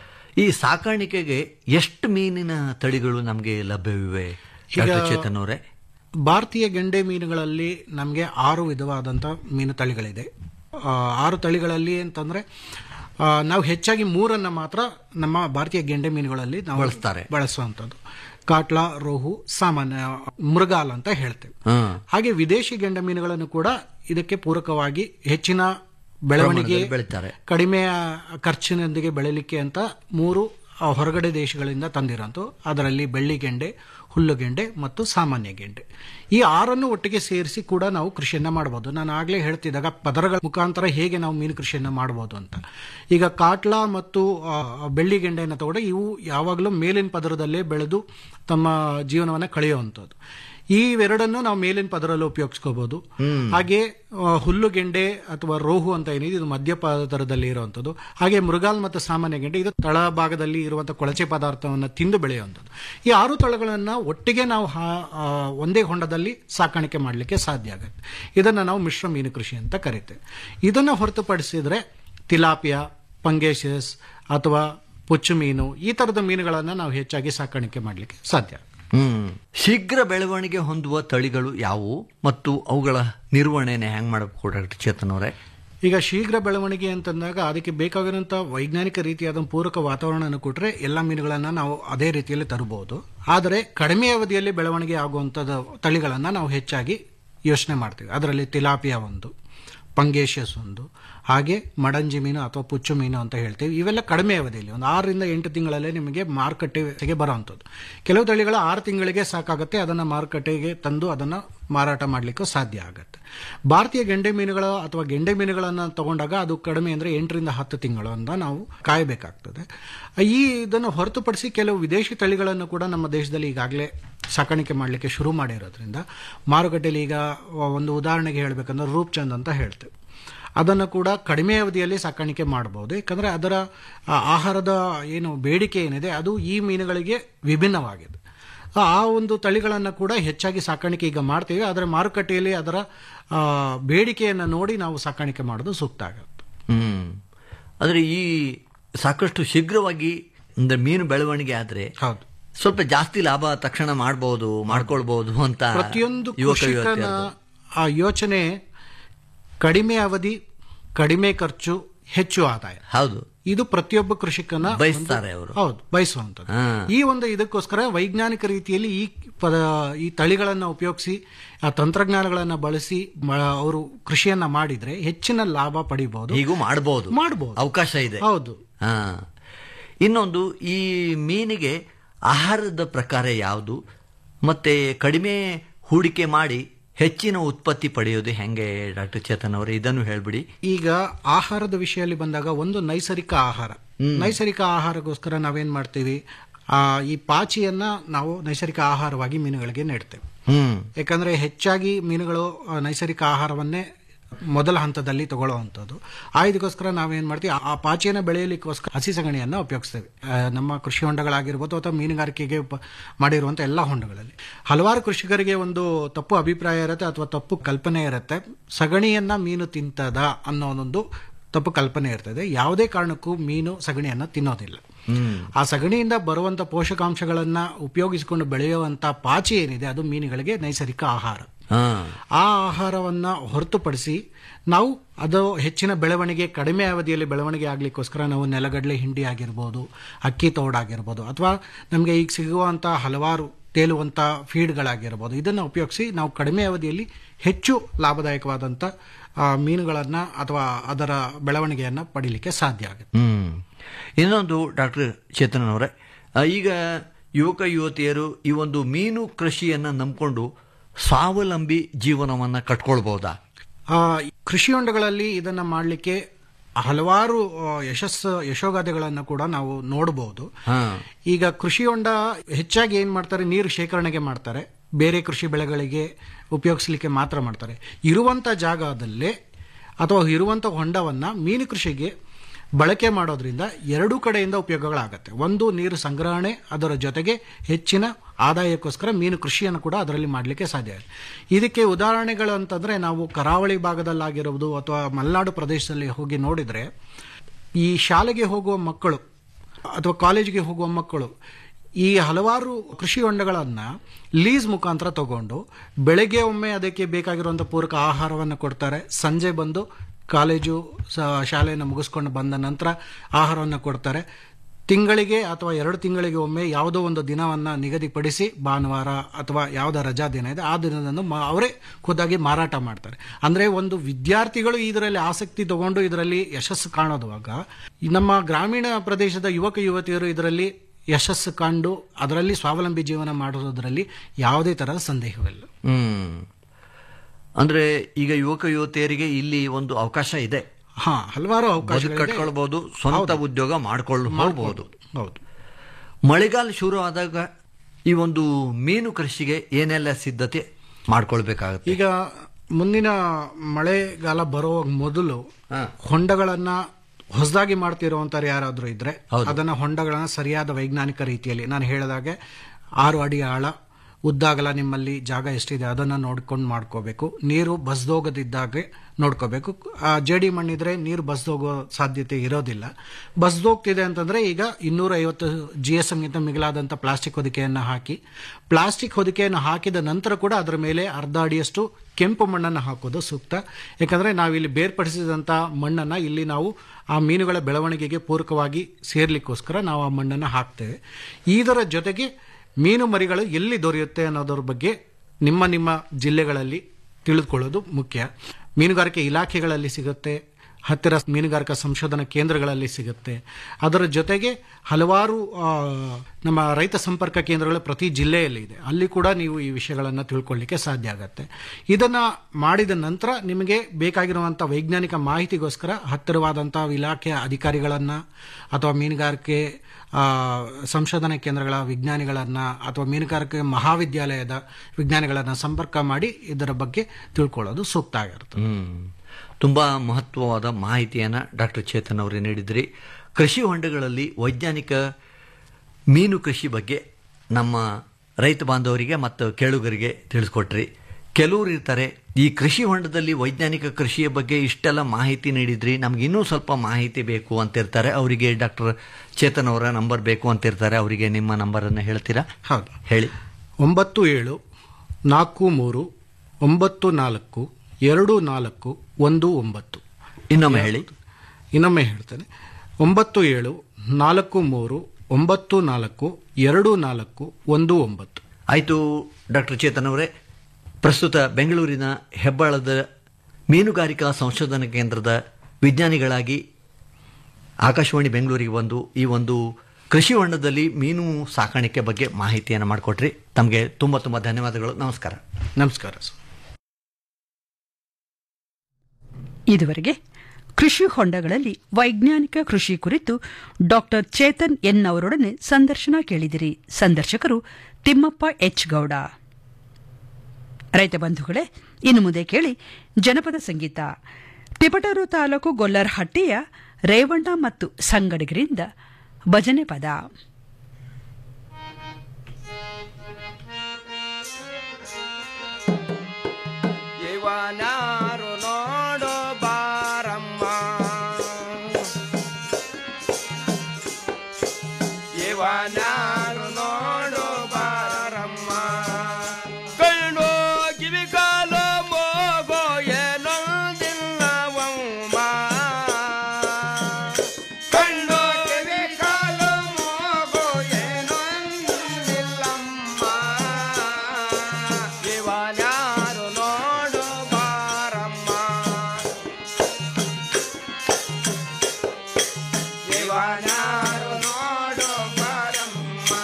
ಈ ಸಾಕಾಣಿಕೆಗೆ ಎಷ್ಟು ಮೀನಿನ ತಳಿಗಳು ನಮಗೆ ಲಭ್ಯವಿವೆ ಈಗ- ಡಾಕ್ಟರ್ ಚೇತನ್ ಅವರೇ ಭಾರತೀಯ ಗೆಂಡೆ ಮೀನುಗಳಲ್ಲಿ ನಮಗೆ ಆರು ವಿಧವಾದಂಥ ಮೀನು ತಳಿಗಳಿದೆ ಆ, ಆರು ತಳಿಗಳಲ್ಲಿ ಅಂತಂದ್ರೆ ಆ, ನಾವು ಹೆಚ್ಚಾಗಿ ಮೂರನ್ನ ಮಾತ್ರ ನಮ್ಮ ಭಾರತೀಯ ಗೆಂಡೆ ಮೀನುಗಳಲ್ಲಿ ನಾವು ಬಳಸ್ತಾರೆ. ಬಳಸುವಂಥದ್ದು ಕಾಟ್ಲಾ ರೋಹು ಸಾಮಾನ್ಯ ಮೃಗಾಲ್ ಅಂತ ಹೇಳ್ತೇವೆ ಹ್ಮ್ ಹಾಗೆ ವಿದೇಶಿ ಗೆಂಡೆ ಮೀನುಗಳನ್ನು ಕೂಡ ಇದಕ್ಕೆ ಪೂರಕವಾಗಿ ಹೆಚ್ಚಿನ ಬೆಳವಣಿಗೆ ಪ್ರಮಾಣದಲ್ಲಿ ಬೆಳೀತಾರೆ. ಕಡಿಮೆ ಖರ್ಚಿನೊಂದಿಗೆ ಬೆಳೆಯಲಿಕ್ಕೆ ಅಂತ ಮೂರು ಆ, ಹೊರಗಡೆ ದೇಶಗಳಿಂದ ತಂದಿರೋಂತು ಅದರಲ್ಲಿ ಬೆಳ್ಳಿ ಗೆಂಡೆ ಹುಲ್ಲುಗೆಂಡೆ ಮತ್ತು ಸಾಮಾನ್ಯ ಗೆಂಡೆ ಈ ಆರನ್ನು ಒಟ್ಟಿಗೆ ಸೇರಿಸಿ ಕೂಡ ನಾವು ಕೃಷಿಯನ್ನ ಮಾಡಬಹುದು ನಾನು ಆಗ್ಲೇ ಹೇಳ್ತಿದ್ದಾಗ ಪದರಗಳ ಮುಖಾಂತರ ಹೇಗೆ ನಾವು ಮೀನು ಕೃಷಿಯನ್ನ ಮಾಡಬಹುದು ಅಂತ ಈಗ ಕಾಟ್ಲಾ ಮತ್ತು ಆ, ಬೆಳ್ಳಿ ಗೆಂಡೆಯನ್ನು ತಗೊಂಡ್ರೆ ಇವು ಯಾವಾಗಲೂ ಮೇಲಿನ ಪದರದಲ್ಲೇ ಬೆಳೆದು ತಮ್ಮ ಜೀವನವನ್ನ ಕಳೆಯುವಂಥದ್ದು ಈ ಎರಡನ್ನು ನಾವು ಮೇಲಿನ ಪದರಲ್ಲಿ ಉಪಯೋಗಿಸ್ಕೋಬಹುದು ಹಾಗೆ ಆ, ಹುಲ್ಲುಗೆಂಡೆ ಅಥವಾ ರೋಹು ಅಂತ ಏನಿದೆ ಇದು ಮಧ್ಯ ಪದರದಲ್ಲಿ ಇರುವಂಥದ್ದು ಹಾಗೆ ಮೃಗಾಲ್ ಮತ್ತು ಸಾಮಾನ್ಯ ಗೆಂಡೆ ಇದು ತಳಭಾಗದಲ್ಲಿ ಇರುವಂತಹ ಕೊಳಚೆ ಪದಾರ್ಥವನ್ನು ತಿಂದು ಬೆಳೆಯುವಂಥದ್ದು ಈ ಆರು ತಳಗಳನ್ನ ಒಟ್ಟಿಗೆ ನಾವು ಹಾ- ಆ, ಒಂದೇ ಹೊಂಡದಲ್ಲಿ ಸಾಕಾಣಿಕೆ ಮಾಡಲಿಕ್ಕೆ ಸಾಧ್ಯ ಆಗುತ್ತೆ ಇದನ್ನ ನಾವು ಮಿಶ್ರ ಮೀನು ಕೃಷಿ ಅಂತ ಕರಿತೇವೆ ಇದನ್ನ ಹೊರತುಪಡಿಸಿದ್ರೆ ತಿಲಾಪಿಯಾ ಪಂಗೇಶಸ್ ಅಥವಾ ಪುಚ್ಚು ಮೀನು ಈ ತರದ ಮೀನುಗಳನ್ನ ನಾವು ಹೆಚ್ಚಾಗಿ ಸಾಕಾಣಿಕೆ ಮಾಡಲಿಕ್ಕೆ ಸಾಧ್ಯ ಹ್ಮ್ ಶೀಘ್ರ ಬೆಳವಣಿಗೆ ಹೊಂದುವ ತಳಿಗಳು ಯಾವುವು ಮತ್ತು ಅವುಗಳ ನಿರ್ವಹಣೆನ ಹೆಂಗ್ ಮಾಡಬೇಕು ಡಾಕ್ಟರ್ ಚೇತನ್ ಅವರೇ ಈಗ ಶೀಘ್ರ ಬೆಳವಣಿಗೆ ಅಂತಂದಾಗ ಅದಕ್ಕೆ ಬೇಕಾಗಿರುವಂಥ ವೈಜ್ಞಾನಿಕ ರೀತಿಯಾದ ಪೂರಕ ವಾತಾವರಣ ಕೊಟ್ಟರೆ ಎಲ್ಲ ಮೀನುಗಳನ್ನು ನಾವು ಅದೇ ರೀತಿಯಲ್ಲಿ ತರಬಹುದು ಆದರೆ ಕಡಿಮೆ ಅವಧಿಯಲ್ಲಿ ಬೆಳವಣಿಗೆ ಆಗುವಂಥದ್ದು ತಳಿಗಳನ್ನು ನಾವು ಹೆಚ್ಚಾಗಿ ಯೋಚನೆ ಮಾಡ್ತೀವಿ ಅದರಲ್ಲಿ ತಿಲಾಪಿಯಾ ಒಂದು ಪಂಗೇಶಿಯಸ್ ಒಂದು ಹಾಗೆ ಮಡಂಜಿ ಮೀನು ಅಥವಾ ಪುಚ್ಚು ಮೀನು ಅಂತ ಹೇಳ್ತೀವಿ ಇವೆಲ್ಲ ಕಡಿಮೆ ಅವಧಿಯಲ್ಲಿ ಒಂದು ಆರರಿಂದ ಎಂಟು ತಿಂಗಳಲ್ಲೇ ನಿಮಗೆ ಮಾರುಕಟ್ಟೆಗೆ ಬರುವಂಥದ್ದು ಕೆಲವು ತಳಿಗಳು ಆರು ತಿಂಗಳಿಗೆ ಸಾಕಾಗುತ್ತೆ ಅದನ್ನು ಮಾರುಕಟ್ಟೆಗೆ ತಂದು ಅದನ್ನು ಮಾರಾಟ ಮಾಡಲಿಕ್ಕೂ ಸಾಧ್ಯ ಆಗುತ್ತೆ ಭಾರತೀಯ ಗೆಂಡೆ ಮೀನುಗಳು ಅಥವಾ ಗೆಂಡೆ ಮೀನುಗಳನ್ನು ತಗೊಂಡಾಗ ಅದು ಕಡಿಮೆ ಅಂದರೆ ಎಂಟರಿಂದ ಹತ್ತು ತಿಂಗಳು ಅಂತ ನಾವು ಕಾಯಬೇಕಾಗ್ತದೆ ಈ ಇದನ್ನು ಹೊರತುಪಡಿಸಿ ಕೆಲವು ವಿದೇಶಿ ತಳಿಗಳನ್ನು ಕೂಡ ನಮ್ಮ ದೇಶದಲ್ಲಿ ಈಗಾಗಲೇ ಸಾಕಾಣಿಕೆ ಮಾಡಲಿಕ್ಕೆ ಶುರು ಮಾಡಿರೋದ್ರಿಂದ ಮಾರುಕಟ್ಟೆಯಲ್ಲಿ ಈಗ ಒಂದು ಉದಾಹರಣೆಗೆ ಹೇಳಬೇಕಂದ್ರೆ ರೂಪ್ಚಂದ್ ಅಂತ ಹೇಳ್ತೇವೆ ಅದನ್ನು ಕೂಡ ಕಡಿಮೆ ಅವಧಿಯಲ್ಲಿ ಸಾಕಾಣಿಕೆ ಮಾಡಬಹುದು ಯಾಕಂದರೆ ಅದರ ಆ, ಆಹಾರದ ಏನು ಬೇಡಿಕೆ ಏನಿದೆ ಅದು ಈ ಮೀನುಗಳಿಗೆ ವಿಭಿನ್ನವಾಗಿದೆ ಆ ಒಂದು ತಳಿಗಳನ್ನು ಕೂಡ ಹೆಚ್ಚಾಗಿ ಸಾಕಾಣಿಕೆ ಈಗ ಮಾಡ್ತೀವಿ ಆದರೆ ಮಾರುಕಟ್ಟೆಯಲ್ಲಿ ಅದರ ಆ, ಬೇಡಿಕೆಯನ್ನು ನೋಡಿ ನಾವು ಸಾಕಾಣಿಕೆ ಮಾಡೋದು ಸೂಕ್ತ ಆಗುತ್ತೆ ಹ್ಮ್ ಆದರೆ ಈ ಸಾಕಷ್ಟು ಶೀಘ್ರವಾಗಿ ಅಂದ್ರೆ ಮೀನು ಬೆಳವಣಿಗೆ ಆದ್ರೆ ಹೌದು ಸ್ವಲ್ಪ ಜಾಸ್ತಿ ಲಾಭ ತಕ್ಷಣ ಮಾಡಬಹುದು ಮಾಡ್ಕೊಳ್ಬಹುದು ಅಂತ ಪ್ರತಿಯೊಂದು ಯುವಕ ಕೃಷಿಕನ ಯುವತಿಯರದು. ಆ ಯೋಚನೆ ಕಡಿಮೆ ಅವಧಿ ಕಡಿಮೆ ಖರ್ಚು ಹೆಚ್ಚು ಆದಾಯ ಹೌದು ಇದು ಪ್ರತಿಯೊಬ್ಬ ಕೃಷಿಕನ ಒಂದು- ಬಯಸ್ತಾರೆ ಅವರು. ಹೌದು ಬಯಸುವಂಥದ್ದು ಹಾ. ಈ ಒಂದು ಇದಕ್ಕೋಸ್ಕರ ವೈಜ್ಞಾನಿಕ ರೀತಿಯಲ್ಲಿ ಈ ಪದ ಈ ತಳಿಗಳನ್ನು ಉಪಯೋಗಿಸಿ ಆ ತಂತ್ರಜ್ಞಾನಗಳನ್ನು ಬಳಸಿ ಮ- ಅವರು ಕೃಷಿಯನ್ನ ಮಾಡಿದ್ರೆ ಹೆಚ್ಚಿನ ಲಾಭ ಪಡಿಬಹುದು ಹೀಗೂ ಮಾಡಬಹುದು ಮಾಡಬಹುದು ಅವಕಾಶ ಇದೆ ಹೌದು ಹಾ ಇನ್ನೊಂದು ಈ ಮೀನಿಗೆ ಆಹಾರದ ಪ್ರಕಾರ ಯಾವುದು ಮತ್ತೆ ಕಡಿಮೆ ಹೂಡಿಕೆ ಮಾಡಿ ಹೆಚ್ಚಿನ ಉತ್ಪತ್ತಿ ಪಡೆಯೋದು ಹೆಂಗೆ ಡಾಕ್ಟರ್ ಚೇತನ್ ಅವರೇ ಇದನ್ನು ಹೇಳ್ಬಿಡಿ ಈಗ ಆಹಾರದ ವಿಷಯದಲ್ಲಿ ಬಂದಾಗ ಒಂದು ನೈಸರ್ಗಿಕ ಆಹಾರ ನೈಸರ್ಗಿಕ ಆಹಾರಕ್ಕೋಸ್ಕರ ನಾವೇನ್ ಮಾಡ್ತೀವಿ ಆ ಈ ಪಾಚಿಯನ್ನ ನಾವು ನೈಸರ್ಗಿಕ ಆಹಾರವಾಗಿ ಮೀನುಗಳಿಗೆ ನೀಡ್ತೇವೆ ಹ್ಮ್ ಯಾಕಂದ್ರೆ ಹೆಚ್ಚಾಗಿ ಮೀನುಗಳು ಆ, ನೈಸರ್ಗಿಕ ಆಹಾರವನ್ನೇ ಮೊದಲ ಹಂತದಲ್ಲಿ ತಗೊಳ್ಳುವಂಥದ್ದು ಆ ಇದಕ್ಕೋಸ್ಕರ ನಾವೇನ್ ಮಾಡ್ತೀವಿ ಆ- ಆ ಪಾಚಿಯನ್ನು ಬೆಳೆಯಲಿಕ್ಕೋಸ್ಕರ ಹಸಿ ಸಗಣಿಯನ್ನು ಉಪಯೋಗಿಸ್ತೇವೆ ಆ, ನಮ್ಮ ಕೃಷಿ ಹೊಂಡಗಳಾಗಿರ್ಬೋದು ಅಥವಾ ಮೀನುಗಾರಿಕೆಗೆ ಉಪ- ಮಾಡಿರುವಂಥ ಎಲ್ಲ ಹೊಂಡಗಳಲ್ಲಿ ಹಲವಾರು ಕೃಷಿಕರಿಗೆ ಒಂದು ತಪ್ಪು ಅಭಿಪ್ರಾಯ ಇರುತ್ತೆ ಅಥವಾ ತಪ್ಪು ಕಲ್ಪನೆ ಇರುತ್ತೆ ಸಗಣಿಯನ್ನ ಮೀನು ತಿಂತದ ಅನ್ನೋದೊಂದು ತಪ್ಪು ಕಲ್ಪನೆ ಇರ್ತದೆ ಯಾವುದೇ ಕಾರಣಕ್ಕೂ ಮೀನು ಸಗಣಿಯನ್ನ ತಿನ್ನೋದಿಲ್ಲ ಆ ಸಗಣಿಯಿಂದ ಬರುವಂತ ಪೋಷಕಾಂಶಗಳನ್ನ ಉಪಯೋಗಿಸಿಕೊಂಡು ಬೆಳೆಯುವಂತ ಪಾಚಿ ಏನಿದೆ ಅದು ಮೀನುಗಳಿಗೆ ನೈಸರ್ಗಿಕ ಆಹಾರ ಹಾ ಆ ಆಹಾರವನ್ನ ಹೊರತುಪಡಿಸಿ ನಾವು ಅದು ಹೆಚ್ಚಿನ ಬೆಳವಣಿಗೆ ಕಡಿಮೆ ಅವಧಿಯಲ್ಲಿ ಬೆಳವಣಿಗೆ ಆಗ್ಲಿಕ್ಕೋಸ್ಕರ ನಾವು ನೆಲಗಡಲೆ ಹಿಂಡಿ ಆಗಿರ್ಬೋದು ಅಕ್ಕಿ ತೋಡಾಗಿರ್ಬೋದು ಅಥವಾ ನಮಗೆ ಈಗ ಸಿಗುವಂತ ಹಲವಾರು ತೇಲುವಂತ ಫೀಡ್ಗಳಾಗಿರ್ಬೋದು ಇದನ್ನು ಉಪಯೋಗಿಸಿ ನಾವು ಕಡಿಮೆ ಅವಧಿಯಲ್ಲಿ ಹೆಚ್ಚು ಲಾಭದಾಯಕವಾದಂಥ ಆ, ಮೀನುಗಳನ್ನ ಅಥವಾ ಅದರ ಬೆಳವಣಿಗೆಯನ್ನ ಪಡಿಲಿಕ್ಕೆ ಸಾಧ್ಯ ಆಗುತ್ತೆ ಹ್ಮ್ ಇನ್ನೊಂದು ಡಾಕ್ಟರ್ ಚೇತನ್ ಅವರೇ ಆ, ಈಗ ಯುವಕ ಯುವತಿಯರು ಈ ಒಂದು ಮೀನು ಕೃಷಿಯನ್ನ ನಂಬಿಕೊಂಡು ಸ್ವಾವಲಂಬಿ ಜೀವನವನ್ನ ಕಟ್ಕೊಳ್ಬಹುದಾ ಆ, ಕೃಷಿ ಹೊಂಡಗಳಲ್ಲಿ ಇದನ್ನ ಮಾಡಲಿಕ್ಕೆ ಹಲವಾರು ಆ, ಯಶಸ್ಸು ಯಶೋಗಾಥೆಗಳನ್ನು ಕೂಡ ನಾವು ನೋಡಬಹುದು ಹಾ ಈಗ ಕೃಷಿ ಹೊಂಡ ಹೆಚ್ಚಾಗಿ ಏನ್ ಮಾಡ್ತಾರೆ ನೀರು ಶೇಖರಣೆಗೆ ಮಾಡ್ತಾರೆ ಬೇರೆ ಕೃಷಿ ಬೆಳೆಗಳಿಗೆ ಉಪಯೋಗಿಸಲಿಕ್ಕೆ ಮಾತ್ರ ಮಾಡ್ತಾರೆ ಇರುವಂತ ಜಾಗದಲ್ಲೇ ಅಥವಾ ಇರುವಂತ ಹೊಂಡವನ್ನ ಮೀನು ಕೃಷಿಗೆ ಬಳಕೆ ಮಾಡೋದ್ರಿಂದ ಎರಡೂ ಕಡೆಯಿಂದ ಉಪಯೋಗಗಳಾಗತ್ತೆ ಒಂದು ನೀರು ಸಂಗ್ರಹಣೆ ಅದರ ಜೊತೆಗೆ ಹೆಚ್ಚಿನ ಆದಾಯಕ್ಕೋಸ್ಕರ ಮೀನು ಕೃಷಿಯನ್ನು ಕೂಡ ಅದರಲ್ಲಿ ಮಾಡಲಿಕ್ಕೆ ಸಾಧ್ಯ ಇದೆ ಇದಕ್ಕೆ ಉದಾಹರಣೆಗಳು ಅಂತಂದ್ರೆ ನಾವು ಕರಾವಳಿ ಭಾಗದಲ್ಲಾಗಿರುವುದು ಅಥವಾ ಮಲೆನಾಡು ಪ್ರದೇಶದಲ್ಲಿ ಹೋಗಿ ನೋಡಿದ್ರೆ ಈ ಶಾಲೆಗೆ ಹೋಗುವ ಮಕ್ಕಳು ಅಥವಾ ಕಾಲೇಜಿಗೆ ಹೋಗುವ ಮಕ್ಕಳು ಈ ಹಲವಾರು ಕೃಷಿ ಹೊಂಡಗಳನ್ನ ಲೀಸ್ ಮುಖಾಂತರ ತಗೊಂಡು ಬೆಳಗ್ಗೆ ಒಮ್ಮೆ ಅದಕ್ಕೆ ಬೇಕಾಗಿರುವಂಥ ಪೂರಕ ಆಹಾರವನ್ನು ಕೊಡ್ತಾರೆ ಸಂಜೆ ಬಂದು ಕಾಲೇಜು ಸ- ಶಾಲೆಯನ್ನು ಮುಗಿಸ್ಕೊಂಡು ಬಂದ ನಂತರ ಆಹಾರವನ್ನು ಕೊಡ್ತಾರೆ ತಿಂಗಳಿಗೆ ಅಥವಾ ಎರಡು ತಿಂಗಳಿಗೆ ಒಮ್ಮೆ ಯಾವುದೋ ಒಂದು ದಿನವನ್ನ ನಿಗದಿಪಡಿಸಿ ಭಾನುವಾರ ಅಥವಾ ಯಾವುದೋ ರಜಾ ದಿನ ಇದೆ ಆ ದಿನದಂದು ಮ- ಅವರೇ ಖುದ್ದಾಗಿ ಮಾರಾಟ ಮಾಡ್ತಾರೆ ಅಂದ್ರೆ ಒಂದು ವಿದ್ಯಾರ್ಥಿಗಳು ಇದರಲ್ಲಿ ಆಸಕ್ತಿ ತಗೊಂಡು ಇದರಲ್ಲಿ ಯಶಸ್ಸು ಕಾಣೋದುವಾಗ ಈ ನಮ್ಮ ಗ್ರಾಮೀಣ ಪ್ರದೇಶದ ಯುವಕ ಯುವತಿಯರು ಇದರಲ್ಲಿ ಯಶಸ್ಸು ಕಂಡು ಅದರಲ್ಲಿ ಸ್ವಾವಲಂಬಿ ಜೀವನ ಮಾಡೋದ್ರಲ್ಲಿ ಯಾವುದೇ ತರಹದ ಸಂದೇಹವಿಲ್ಲ ಹ್ಮ್ ಅಂದ್ರೆ ಈಗ ಯುವಕ ಯುವತಿಯರಿಗೆ ಇಲ್ಲಿ ಒಂದು ಅವಕಾಶ ಇದೆ ಹಾ ಹಲವಾರು ಅವಕಾಶಗಳಿದೆ. ಕಟ್ಕೊಳ್ಬಹುದು ಸ್ವಂತ ಹೌದು. ಉದ್ಯೋಗ ಮಾಡ್ಕೊಳ್ಳ ಹೋಗ್ಬಹುದು ಹೌದು ಮಳೆಗಾಲ ಶುರು ಆದಾಗ ಈ ಒಂದು ಮೀನು ಕೃಷಿಗೆ ಏನೆಲ್ಲ ಸಿದ್ಧತೆ ಮಾಡ್ಕೊಳ್ಬೇಕಾಗುತ್ತೆ ಈಗ ಮುಂದಿನ ಮಳೆಗಾಲ ಬರೋ ಮೊದಲು ಹೊಂಡಗಳನ್ನ ಹೊಸದಾಗಿ ಮಾಡ್ತಿರುವಂತವ್ರು ಯಾರಾದ್ರೂ ಇದ್ರೆ ಅದನ್ನ ಹೊಂಡಗಳನ್ನ ಸರಿಯಾದ ವೈಜ್ಞಾನಿಕ ರೀತಿಯಲ್ಲಿ ನಾನು ಹೇಳಿದಾಗೆ ಆರು ಅಡಿ ಆಳ ಉದ್ದಾಗಲ ನಿಮ್ಮಲ್ಲಿ ಜಾಗ ಎಷ್ಟಿದೆ ಅದನ್ನ ನೋಡ್ಕೊಂಡು ಮಾಡ್ಕೋಬೇಕು ನೀರು ಬಸ್ದೋಗದಿದ್ದಾಗೆ ನೋಡ್ಕೋಬೇಕು ಆ ಜೇಡಿ ಮಣ್ಣಿದ್ರೆ ನೀರು ಬಸ್ದೋಗೋ ಸಾಧ್ಯತೆ ಇರೋದಿಲ್ಲ ಬಸ್ದೋಗ್ತಿದೆ ಅಂತಂದ್ರೆ ಈಗ ಇನ್ನೂರ ಐವತ್ತು ಜಿ ಎಸ್ ಎಂಗಿಂತ ಮಿಗಿಲಾದಂಥ ಪ್ಲಾಸ್ಟಿಕ್ ಹೊದಿಕೆಯನ್ನು ಹಾಕಿ ಪ್ಲಾಸ್ಟಿಕ್ ಹೊದಿಕೆಯನ್ನು ಹಾಕಿದ ನಂತರ ಕೂಡ ಅದರ ಮೇಲೆ ಅರ್ಧ ಅಡಿಯಷ್ಟು ಕೆಂಪು ಮಣ್ಣನ್ನು ಹಾಕೋದು ಸೂಕ್ತ ಯಾಕಂದ್ರೆ ನಾವಿಲ್ಲಿ ಬೇರ್ಪಡಿಸಿದಂಥ ಮಣ್ಣನ್ನು ಇಲ್ಲಿ ನಾವು ಆ ಮೀನುಗಳ ಬೆಳವಣಿಗೆಗೆ ಪೂರಕವಾಗಿ ಸೇರ್ಲಿಕ್ಕೋಸ್ಕರ ನಾವು ಆ ಮಣ್ಣನ್ನು ಹಾಕ್ತೇವೆ ಇದರ ಜೊತೆಗೆ ಮೀನು ಮರಿಗಳು ಎಲ್ಲಿ ದೊರೆಯುತ್ತೆ ಅನ್ನೋದ್ರ ಬಗ್ಗೆ ನಿಮ್ಮ ನಿಮ್ಮ ಜಿಲ್ಲೆಗಳಲ್ಲಿ ತಿಳಿದುಕೊಳ್ಳೋದು ಮುಖ್ಯ ಮೀನುಗಾರಿಕೆ ಇಲಾಖೆಗಳಲ್ಲಿ ಸಿಗುತ್ತೆ ಹತ್ತಿರ ಮೀನುಗಾರಿಕಾ ಸಂಶೋಧನಾ ಕೇಂದ್ರಗಳಲ್ಲಿ ಸಿಗುತ್ತೆ ಅದರ ಜೊತೆಗೆ ಹಲವಾರು ಆ, ನಮ್ಮ ರೈತ ಸಂಪರ್ಕ ಕೇಂದ್ರಗಳು ಪ್ರತಿ ಜಿಲ್ಲೆಯಲ್ಲಿ ಇದೆ ಅಲ್ಲಿ ಕೂಡ ನೀವು ಈ ವಿಷಯಗಳನ್ನು ತಿಳ್ಕೊಳ್ಳಿಕ್ಕೆ ಸಾಧ್ಯ ಆಗುತ್ತೆ ಇದನ್ನ ಮಾಡಿದ ನಂತರ ನಿಮಗೆ ಬೇಕಾಗಿರುವಂಥ ವೈಜ್ಞಾನಿಕ ಮಾಹಿತಿಗೋಸ್ಕರ ಹತ್ತಿರವಾದಂಥ ಇಲಾಖೆಯ ಅಧಿಕಾರಿಗಳನ್ನ ಅಥವಾ ಮೀನುಗಾರಿಕೆ ಆ, ಸಂಶೋಧನಾ ಕೇಂದ್ರಗಳ ವಿಜ್ಞಾನಿಗಳನ್ನ ಅಥವಾ ಮೀನುಗಾರಿಕೆ ಮಹಾವಿದ್ಯಾಲಯದ ವಿಜ್ಞಾನಿಗಳನ್ನ ಸಂಪರ್ಕ ಮಾಡಿ ಇದರ ಬಗ್ಗೆ ತಿಳ್ಕೊಳ್ಳೋದು ಸೂಕ್ತ ಆಗಿರುತ್ತೆ ಹ್ಮ್ ತುಂಬಾ ಮಹತ್ವವಾದ ಮಾಹಿತಿಯನ್ನ ಡಾಕ್ಟರ್ ಚೇತನ್ ಅವರೇ ನೀಡಿದ್ರಿ ಕೃಷಿ ಹೊಂಡಗಳಲ್ಲಿ ವೈಜ್ಞಾನಿಕ ಮೀನು ಕೃಷಿ ಬಗ್ಗೆ ನಮ್ಮ ರೈತ ಬಾಂಧವರಿಗೆ ಮತ್ತು ಕೇಳುಗರಿಗೆ ತಿಳಿಸ್ಕೊಟ್ರಿ ಕೆಲವರು ಇರ್ತಾರೆ ಈ ಕೃಷಿ ಹೊಂಡದಲ್ಲಿ ವೈಜ್ಞಾನಿಕ ಕೃಷಿಯ ಬಗ್ಗೆ ಇಷ್ಟೆಲ್ಲ ಮಾಹಿತಿ ನೀಡಿದ್ರಿ ನಮ್ಗೆ ಇನ್ನೂ ಸ್ವಲ್ಪ ಮಾಹಿತಿ ಬೇಕು ಅಂತಿರ್ತಾರೆ ಅವರಿಗೆ ಡಾಕ್ಟರ್ ಚೇತನ್ ಅವರ ನಂಬರ್ ಬೇಕು ಅಂತಿರ್ತಾರೆ ಅವರಿಗೆ ನಿಮ್ಮ ನಂಬರನ್ನು ಹೇಳ್ತೀರಾ ಹೌದು ಹೇಳಿ ಒಂಬತ್ತು ಏಳು ನಾಲ್ಕು ಮೂರು ಒಂಬತ್ತು ನಾಲ್ಕು ಎರಡು ನಾಲ್ಕು ಒಂದು ಒಂಬತ್ತು ಇನ್ನೊಮ್ಮೆ ಹೇಳಿ ಇನ್ನೊಮ್ಮೆ ಹೇಳ್ತೇನೆ ಒಂಬತ್ತು ಏಳು ನಾಲ್ಕು ಮೂರು ಒಂಬತ್ತು ನಾಲ್ಕು ಎರಡು ನಾಲ್ಕು ಒಂದು ಒಂಬತ್ತು ಆಯಿತು ಡಾಕ್ಟರ್ ಚೇತನ್ ಅವರೇ ಪ್ರಸ್ತುತ ಬೆಂಗಳೂರಿನ ಹೆಬ್ಬಾಳದ ಮೀನುಗಾರಿಕಾ ಸಂಶೋಧನಾ ಕೇಂದ್ರದ ವಿಜ್ಞಾನಿಗಳಾಗಿ ಆಕಾಶವಾಣಿ ಬೆಂಗಳೂರಿಗೆ ಬಂದು ಈ ಒಂದು ಕೃಷಿ ಹೊಂಡದಲ್ಲಿ ಮೀನು ಸಾಕಾಣಿಕೆ ಬಗ್ಗೆ ಮಾಹಿತಿಯನ್ನು ಮಾಡಿಕೊಟ್ರಿ ತಮಗೆ ತುಂಬ ತುಂಬ ಧನ್ಯವಾದಗಳು ನಮಸ್ಕಾರ ನಮಸ್ಕಾರ ಸರ್ ಇದುವರೆಗೆ ಕೃಷಿ ಹೊಂಡಗಳಲ್ಲಿ ವೈಜ್ಞಾನಿಕ ಕೃಷಿ ಕುರಿತು ಡಾಕ್ಟರ್ ಚೇತನ್ ಎನ್ ಅವರೊಡನೆ ಸಂದರ್ಶನ ಕೇಳಿದಿರಿ ಸಂದರ್ಶಕರು ತಿಮ್ಮಪ್ಪ ಎಚ್ ಗೌಡ ರೈತ ಬಂಧುಗಳೇ ಇನ್ನು ಮುಂದೆ ಕೇಳಿ ಜನಪದ ಸಂಗೀತ ತಿಪಟೂರು ತಾಲೂಕು ಗೊಲ್ಲರಹಟ್ಟಿಯ ರೇವಣ್ಣ ಮತ್ತು ಸಂಗಡಿಗರಿಂದ ಭಜನೆ ಪದ ಇವನಾರು ನೋಡು ಬಾರಮ್ಮ ಇವನಾರು ನೋಡು ಬಾರಮ್ಮ ಕಣ್ಣು ಕಿವಿ ಕಾಲು ಮೋಗೋ ಏನೊಂದಿಲ್ಲವಮ್ಮ ಕಣ್ಣು ಕಿವಿ ಕಾಲು ಮೋಗೋ ಏನೊಂದಿಲ್ಲಮ್ಮ ಇವನ್ಯಾರು ನೋಡು ಬಾರಮ್ಮ ಇವನ್ಯಾರು ನೋಡು ಬಾರಮ್ಮ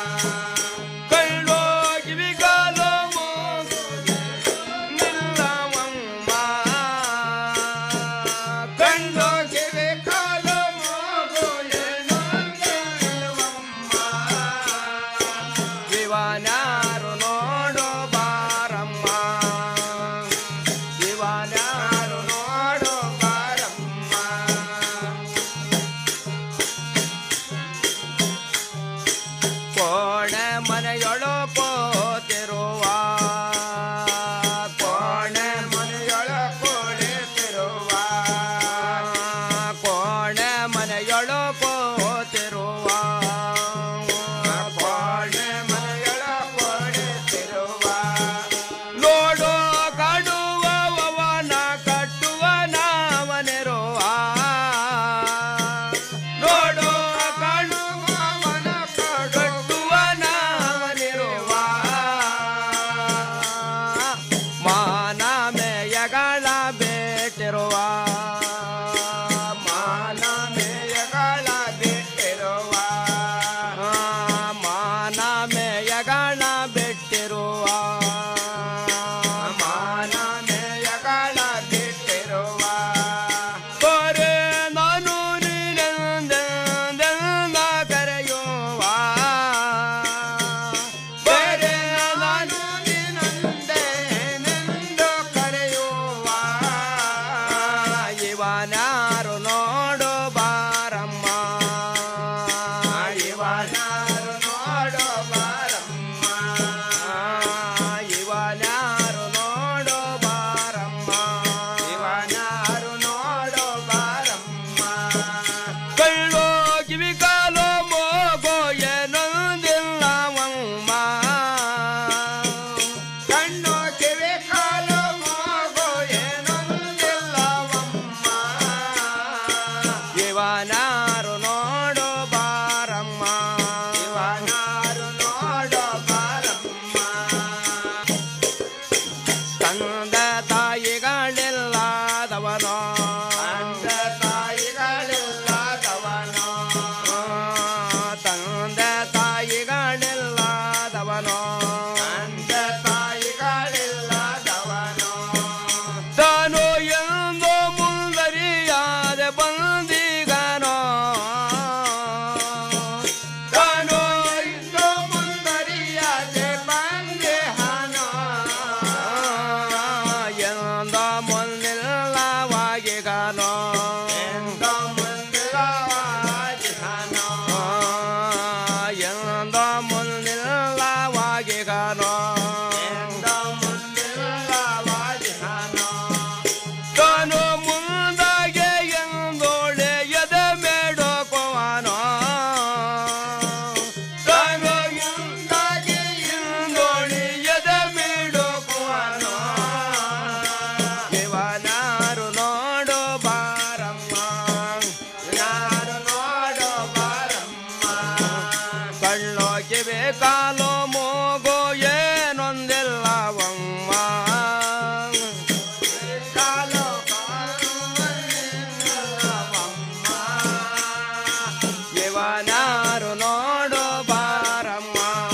ಇವನಾರು ನೋಡು ಬಾರಮ್ಮ ಇವನಾರು ನೋಡು ಬಾರಮ್ಮ ತಂದೆ ತಾಯಿಗಳಿಲ್ಲದವನೋ ತಂದೆ ತಾಯಿಗಳಿಲ್ಲದವನೋ ತಂದೆ ತಾಯಿಗಳಿಲ್ಲದವನೋ ತಂದೆ ತಾಯಿಗಳಿಲ್ಲದವನೋ ತಾನು ಎಂದು ಮುಂದರಿಯಾದೆ ಬಂದಿಗನೋ ತಾನು ಎಂದು ಮುಂದರಿಯಾದೆ ಬಂದಿಹನೋ ಎಂದ ಮುಂದಿಲ್ಲವಾಗಿಗನೋ ಎಂದ ಮುಂದಿಲ್ಲವಾಗಿಗನೋ ಎಂದ ಮುಂದಿಲ್ಲವಾಗಿಗನೋ ಎಂದ ಮುಂದಿಲ್ಲವಾಗಿಗನೋ ತಾನು ಮುಂದಾಗೆ ಎಂದೋಳೆ ಎದ ಮೇಡೋಕೋವನೋ ತಾನು ಮುಂದಾಗೆ ಎಂದೋಳೆ ಎದ ಮೇಡೋಕೋವನೋ ಇವನಾರು ನೋಡು ಬಾರಮ್ಮ ಯಾರು ನೋಡು ಬಾರಮ್ಮ ಕಣ್ಣು ಕಿವಿ ಕಾಲು ಮೂಗು ಏನೊಂದಿಲ್ಲವಮ್ಮ ಕಾಲು ಇವನಾರು ನೋಡು ಬಾರಮ್ಮ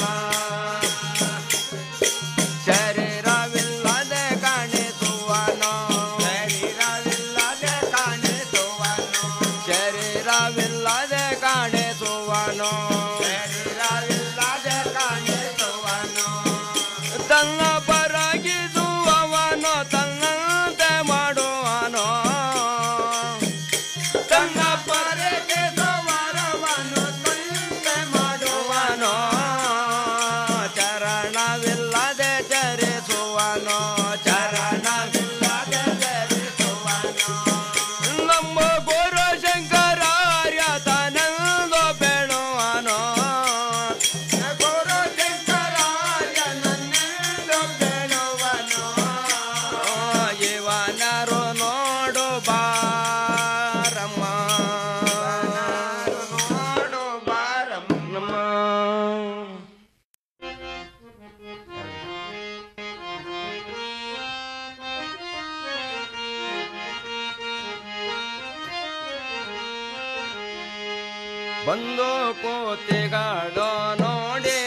ಶರೀರವಿಲ್ಲದೆ ಕಾಣಿಸುವನೋ ಶರೀರವಿಲ್ಲದೆ ಕಾಣಿಸುವನೋ ಶರೀರವಿಲ್ಲದೆ ಕಾಣಿಸುವನೋ ಶರೀರವಿಲ್ಲದೆ ಕಾಣಿಸುವನೋ ತನ್ನ ಪರಗಿಸುವವನೋ ತನ್ನಂತೆ ಮಾಡುವನೋ ತನ್ನ ಪರಗಿಸುವವನು ತನ್ನಂತೆ ಮಾಡುವನೋ ಚರಣವಿಲ್ಲದೆ ಚರಿಸುವನೋ ಚರಣವಿಲ್ಲದೆ ಚರಿಸುವನೋ ನಮ್ಮ ಗುರು ಶಂಕರಾರ್ಯ ತಾನೆಂದು ಬೇಡುವನೋ ಗುರು ಶಂಕರಾರ್ಯ ನನ್ನೆಂದು ಬೇಡುವನೋ ಇವನರು ನೋಡು ಬಾರಮ್ಮ ನೋಡು ಬಾರಮ್ಮ ಬಂದು ಕೋತಿಗಳು ನೋಡಿ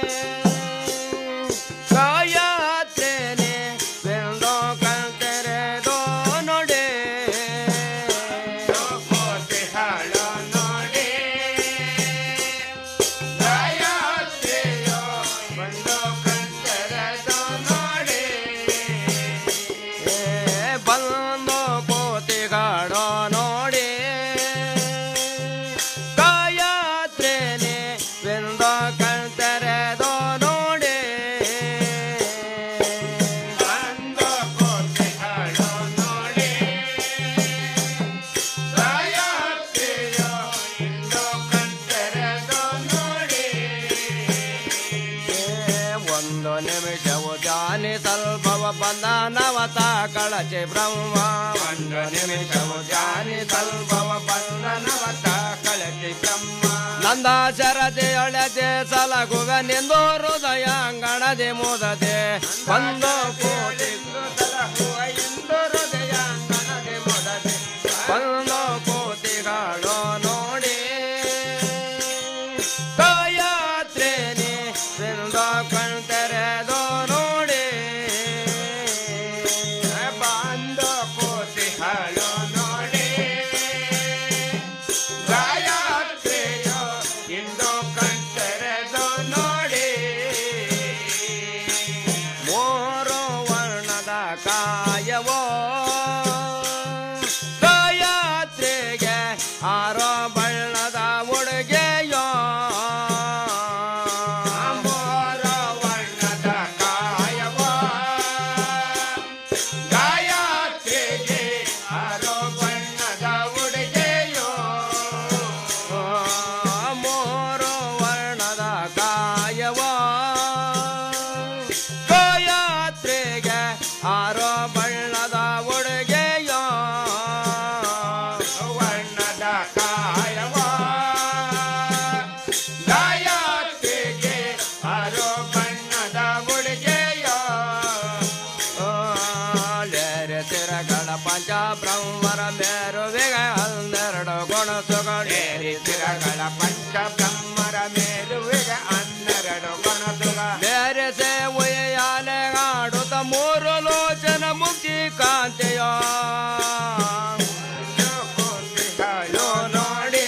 ಕಾಯಾತ್ರೇನೆ ಬೆಂದೋ ಕಲ್ತೆರೆದೋ ನೋಡಿ ಕೋತಿಗಳು ನೋಡಿ ಕಾಯಾತ್ರೆಯೋ ಬಂದು ಕಲ್ತೆರೆದೋ ನೋಡಿ ಬಂದು ಕೋತಿಗಳು ನೋಡಿ ಕಾಯಾತ್ರೇನೆ ಬೆಂದ ಕಲ್ತೆರೆದೋ ನೋಡಿ ಬಂದು ಕೋತಿಗಳು ನೋಡಿ ಕಾಯಾತ್ರೆಯೋ ಇಂದು ಕಲ್ತೆರೆದೋ ನೋಡಿ ಒಂದು ನಿಮಿಷವು ಜಾನಿ ಸ್ವಲ್ಪವ ಬಂಧನವತ ಕಳಚೆ ಬ್ರಹ್ಮ ಒಂದು ನಿಮಿಷವು ಜಾನಿ ಸ್ವಲ್ಪವ ಬಂಧನವತ ಕಳಚೆ ಬ್ರಹ್ಮ ನಂದಾಚರತೆ ಅಳತೆ ಸಲಗುವೆನೆಂದು ಹೃದಯ ಅಂಗಣದೆ ಮುದದೆ ಒಂದು ಕೋಟಿ ಸಲಹುವ ಎಂದು ಹೃದಯ ಅಂಗಣದೆ ಮುದದೆ ಒಂದು ಕೋಟಿಗಳು ನೋಡಿ ಕಾಯಾತ್ರೇನೆ ಬೆಂದ ಕಣ್ತೆರೆದೋ ನೋಡಿ ಬಂದ ಕೋಟಿಗಳು ನೋಡಿ ಗಾಯತ್ರೆಯೋ ಇಂದು ಕಣ್ತೆರೆದೋ ನೋಡಿ ಮೂರು ವರ್ಣದ ಕಾಯವೋ ಗಾಯತ್ರೆಗೆ ಆರೋ ಬಣ್ಣದ ಉಡುಗೆಯೋ ಮೂರು ವರ್ಣದ ಕಾಯವೋ ಗಾಯತ್ರೆಗೆ ಆರೋ ಬಣ್ಣದ ಉಡುಗೆಯೋ ಮೂರು ವರ್ಣದ ಕಾಯವೋ ಗಾಯತ್ರೆಗೆ ಆರೋ ಬಣ್ಣದ ಉಡುಗೆಯೋ ವರ್ಣದ ವರ್ಣದ ಕಾಯವ ಗಾಯತ್ರಿಗೆ ಹರೋ ಬಣ್ಣದ ಉಡುಗೆಯೋ ಲೇರೆ ತಿರಗಳ ಪಂಚ ಬ್ರಹ್ಮರ ಮೇರುವಿಗೆ ಹನ್ನೆರಡು ಗುಣಸುಗಳೇರಿ ತಿರಗಳ ಪಂಚ ಬ್ರಹ್ಮರ ಮೇರುವಿಗೆ ಹನ್ನೆರಡು ಗುಣಸುಗ ಬೇರೆ ಸೇವೆಯಾಲೆ ಆಡುತ್ತ ಮೂರು ಲೋಚನ ಮುಖಿ ಕಾಂತೆಯೋ ನೋಡಿ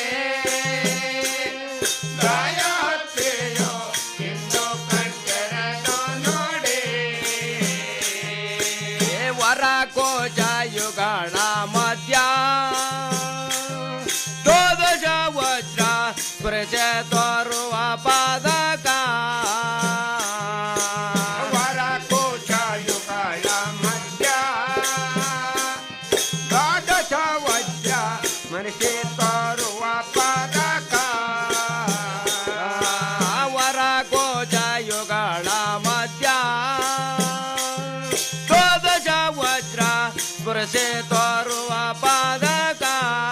ಗಾಯತ್ರಿಯೋ ಇಂದು ಕಂಠರನು ನೋಡಿ ವರ ಕೋಶ ಯುಗಳ ಮಧ್ಯ ದ್ವಾದಶ ವಜ್ರ ಸ್ಪೃಶ ತೋರುವ ಪಾದಕ ವರ ಕೋಶ ಯುಗಳ ಮಧ್ಯ ದ್ವಾದಶ ವಜ್ರ ಮನಸ್ಸೆ ತೋರುವ ಪಾದಕ ವರ ಕೋಶ ಯುಗಳ ಮಧ್ಯ ದ್ವಾದಶ ವಜ್ರ ಸ್ಪೃಶೆ ತೋರುವ ಪಾದಕ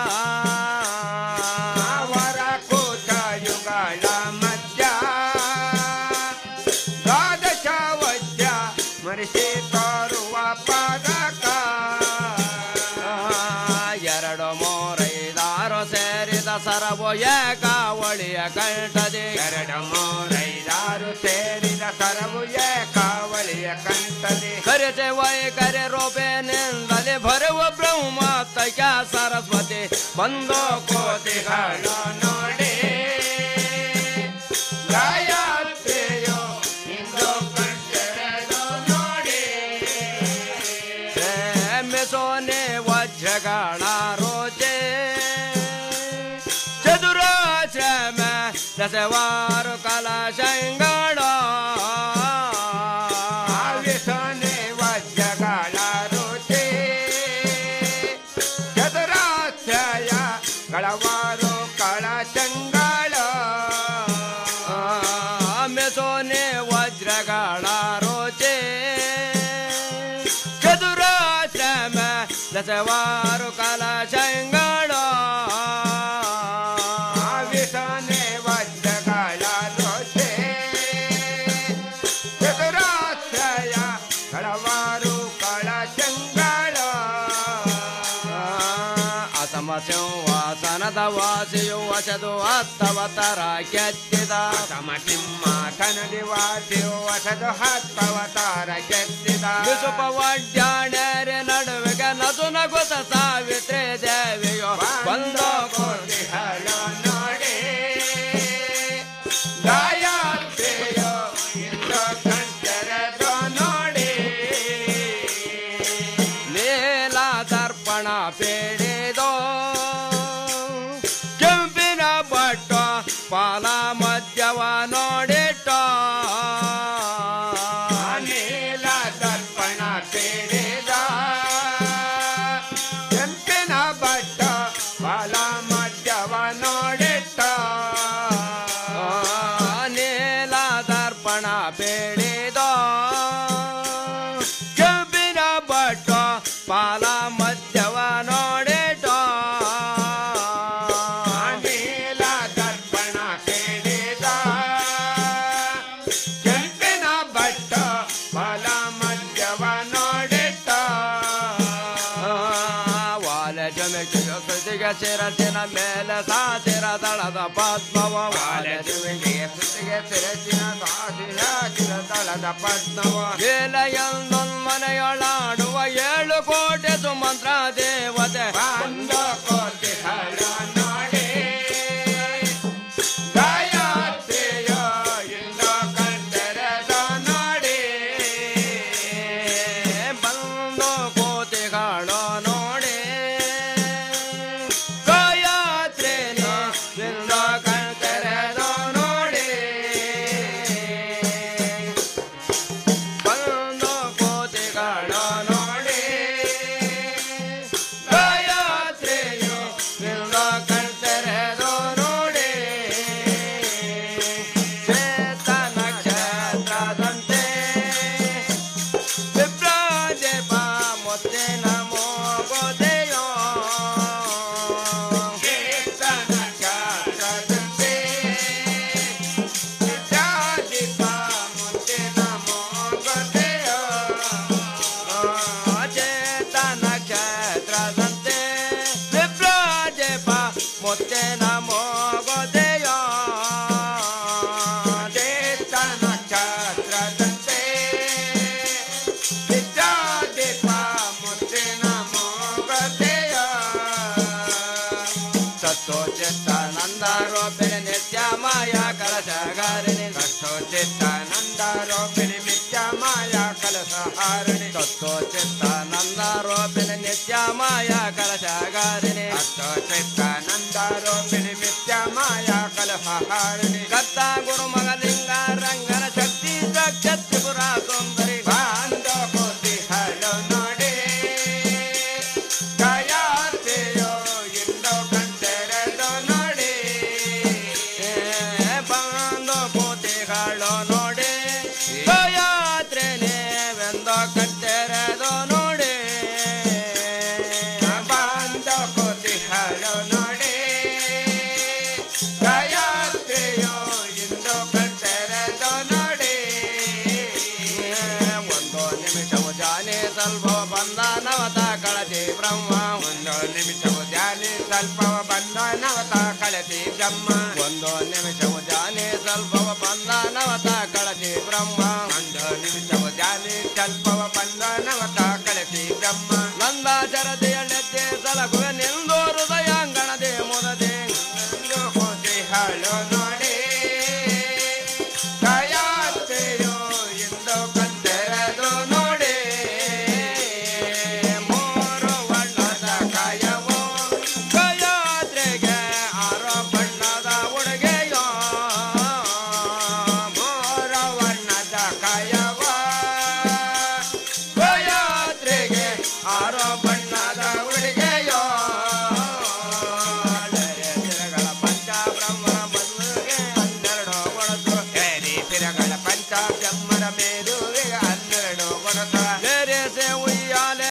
ವರ ಕೋಶ ಯುಗಳ ಮಧ್ಯ ದ್ವಾದಶ ವಜ್ರ ಮನಸ್ಸೆ ತೋರುವ ಪಾದಕ ಎರಡು ಮೂರೈದಾರು ಸೇರಿದ ಸರವು ಏಕಾವಳಿಯ ಕಂಠದೆ ಎರಡು ಮೂರೈದಾರು ಸೇರಿದ ಸರವು ಏಕಾವಳಿಯ ಕಂಠದೆ ಕರೆತೆ ವೈ ಕರೆ ರೂಪೇನಿಂದಲೇ ಭರವ ಬ್ರಹ್ಮ ತೈಕ ಸರಸ್ವತಿ ಬಂದೋ ಕೋತಿಗಳು ನೋಡಿ ಗಾಯತ್ರಿಯೋ ಇಂದು ಕಂಠರನು ನೋಡಿ ಸೋನೆ ವಜ್ರಗಳ ರೋಚೆ ಚದುರಾಶ್ರಮ ದಶವಾರು ಕಲಶಂಗಳ ಸೋನೆ ವಜ್ರಗಳ ರೋಚೆ ಚದುರಾಶ್ರಯ ಗಳವಾರು ಕಳಶಂಗಳ ಸೋನೆ ವಜ್ರಗಳ ರೋಚೆ ಚದುರಾಶ್ರಮ ದಶವಾರು ಕಲಶಂಗಳ ವಿಷನೆ ವಜ್ರಗಳ ರೋಷೆ ಚದುರಾಶ್ರಯ ಕಳವಾರು ಕಳಶಂಗಳ ಅಸಮ ಸಿಂಹಾಸನದ ವಾಸಿಯು ವಸದು ಹತ್ತವತರ ಕೆತ್ತಿದ ಸಮ ಸಿಂಹಾಸನದಿ ವಾಸಿಯು ವಸದು ಹತ್ತವತಾರ ಕೆತ್ತಿದ ವಿಸುಪ ವಡ್ಯಾಣರೆ ನಡುವೆಗೆ ನಸು ನಗುತ ಸಾವಿತ್ರಿ ದೇವಿಯೋ ಬಂದೋ ಕೋಟಿಗಳು ನೋಡಿ ಗಾಯತ್ರಿಯೋ ಇಂದು ಕಂಠರದು ನೋಡಿ ನೀಲ ದರ್ಪಣ ಪೇಡಿದೋ ಕೆಂಪಿನ ಬಟ್ಟ ಪಾಲ ಮದ್ಯವ ನೋಡಿಟ್ಟ ನೀಲ ದರ್ಪಣ ಪೇಡಿದ ಕೆಂಪಿನ ಬಟ್ಟ ಪಾಲ ಮದ್ಯವ ನೋಡಿಟ್ಟ ನೀಲ ದರ್ಪಣ ಪೇಡಿದ ಕೆಂಪಿನ ಬಟ್ಟ ಪಾಲ ಮದ್ಯವ ನೋಡಿಟ ನೀಲ ದರ್ಪಣ ಕೇಳಿದ ಕೆಂಪಿನ ಬಟ್ಟ ಪಾಲ ಮದ್ಯವ ನೋಡಿಟ ವಾಲ ಜಮಿಗೆ ಸುದಿಗೆ ಶಿರಸಿನ ಮೇಲೆ ಸಾಸಿರ ದಳದ ಪದ್ಮವ ವಾಲ ಜಮಿಗೆ ಸುದಿಗೆ ಶಿರಸಿನ ಸಾಸಿರ ಚಿರ ದಳದ ಪದ್ಮವ ಮನೆಯೊಳಾಡುವ ಏಳು ಕೋಟೆ ಸುಮಂತ್ರ ದೇವತೆ ಬಂದ ಕೋಟೆ ನೋಡಿ ಗಾಯತ್ರಿಯೋ ಇಂದು ಕಂಠರದ ನೋಡಿ ಬಂದು ಕೋತಿಗಳು ನೋಡಿ ಗಾಯತ್ರಿಯೋ ಇಂದು ಕಂಠರದ ನೋಡಿ ಬಂದು ಕೋತಿಗಳು ನೋಡಿ ಗಾಯತ್ರಿಯೋ ಇಂದು ಗೋತೆ ನಮೋ ಗೋತೆಯ ದೇಶ ನಕ್ಷತ್ರದಂತೆ ವಿದ್ಯಾದೀಪ ಮುತ್ತೆ ನಮೋ ಗೋತೆಯ ಸತ್ತೋಚಿತ್ತಾನಂದಾರೋಪಿಣಿ ನಿತ್ಯ ಮಾಯಾ ಕಲಶಗಾರಿಣಿ ಸತ್ತೋಚಿತ್ತಾನಂದಾರೋಪಿಣಿ ನಿತ್ಯ ಮಾಯಾ ಕಲಶಹಾರಿಣಿ ಸತ್ತೋಚಿತ್ತಾನಂದಾರೋಪಿಣಿ ನಿತ್ಯ ಮಾಯಾ ಕಲಶಗಾರಿಣಿ ಸತ್ತೋಚಿತ್ತಾನಂದಾರೋಪಿಣಿ ನಿತ್ಯ ಮಾಯಾ ಕಲಶಹಾರಿಣಿ ಕತ್ತ ಗುರುಮಗಲಿಂಗ ರಂಗನ ಶಕ್ತಿ ತ್ರಿಪುರ ಸುಂದರಿ ಬಾಂಧ ಕೋತಿ ಹಳು ನೋಡಿ ಗಯಾತೆಯೋ ಇಂದೋ ಕಂಟೆರೆದು ನೋಡಿ ಬಂದು ಕೋತಿಗಳು ನೋಡಿ ಗಯಾತ್ರೆನೇವೆಂದು ಕಟ್ಟೆರೆದು ನೋಡಿ ಬಂದು ಕೋತಿಗಳು ನೋಡಿ ಗಯಾತ್ರೆಯೋ ಇಂದು ಕಟ್ಟೆರೆದು ನೋಡಿ ಒಂದು ನಿಮಿಷವು ಜಾನೆ ಸ್ವಲ್ಪ ಬಂದ ನವತ ಕಳತಿ ಬ್ರಹ್ಮ ಒಂದು ನಿಮಿಷವು ಜಾನೆ ಸ್ವಲ್ಪ ಬಂದ ನವತ ಕಳತಿ ಬ್ರಹ್ಮ ಒಂದು ನಿಮಿಷವು ಜಾನೆ ಸ್ವಲ್ಪ ಬಂದ ನವತ ಕಳತಿ ಬ್ರಹ್ಮ ಒಂದು ನಿಮಿಷವು ಜಾನೆ ಸ್ವಲ್ಪ ಬಂದ ನವತ ಕಳತಿ ಬ್ರಹ್ಮ ನಂದ ಚರದೆಯ ನೆತ್ತೆ ಸಲಗುವೆ ನಿಂದು ಹೃದಯಾಂಗಣದೆ ಮುದದೆ ಹೋದೆ ಹಾಳು ನೋಡಿ ಕಯಾತೆಯೋ ಎಂದು ಕತ್ತೆರೆದು ನೋಡಿ ಮೂರು ಬಣ್ಣದ ಕಾಯವೋ ಕಯಾತ್ರೆಗೆ ಆರೋ ಬಣ್ಣದ ಉಡುಗೆಯೋ ಮೂರು ಬಣ್ಣದ ಕಾಯವೋ ಕಯಾತ್ರೆಗೆ ಆರೋ ಬಣ್ಣದ ಉಡುಗೆ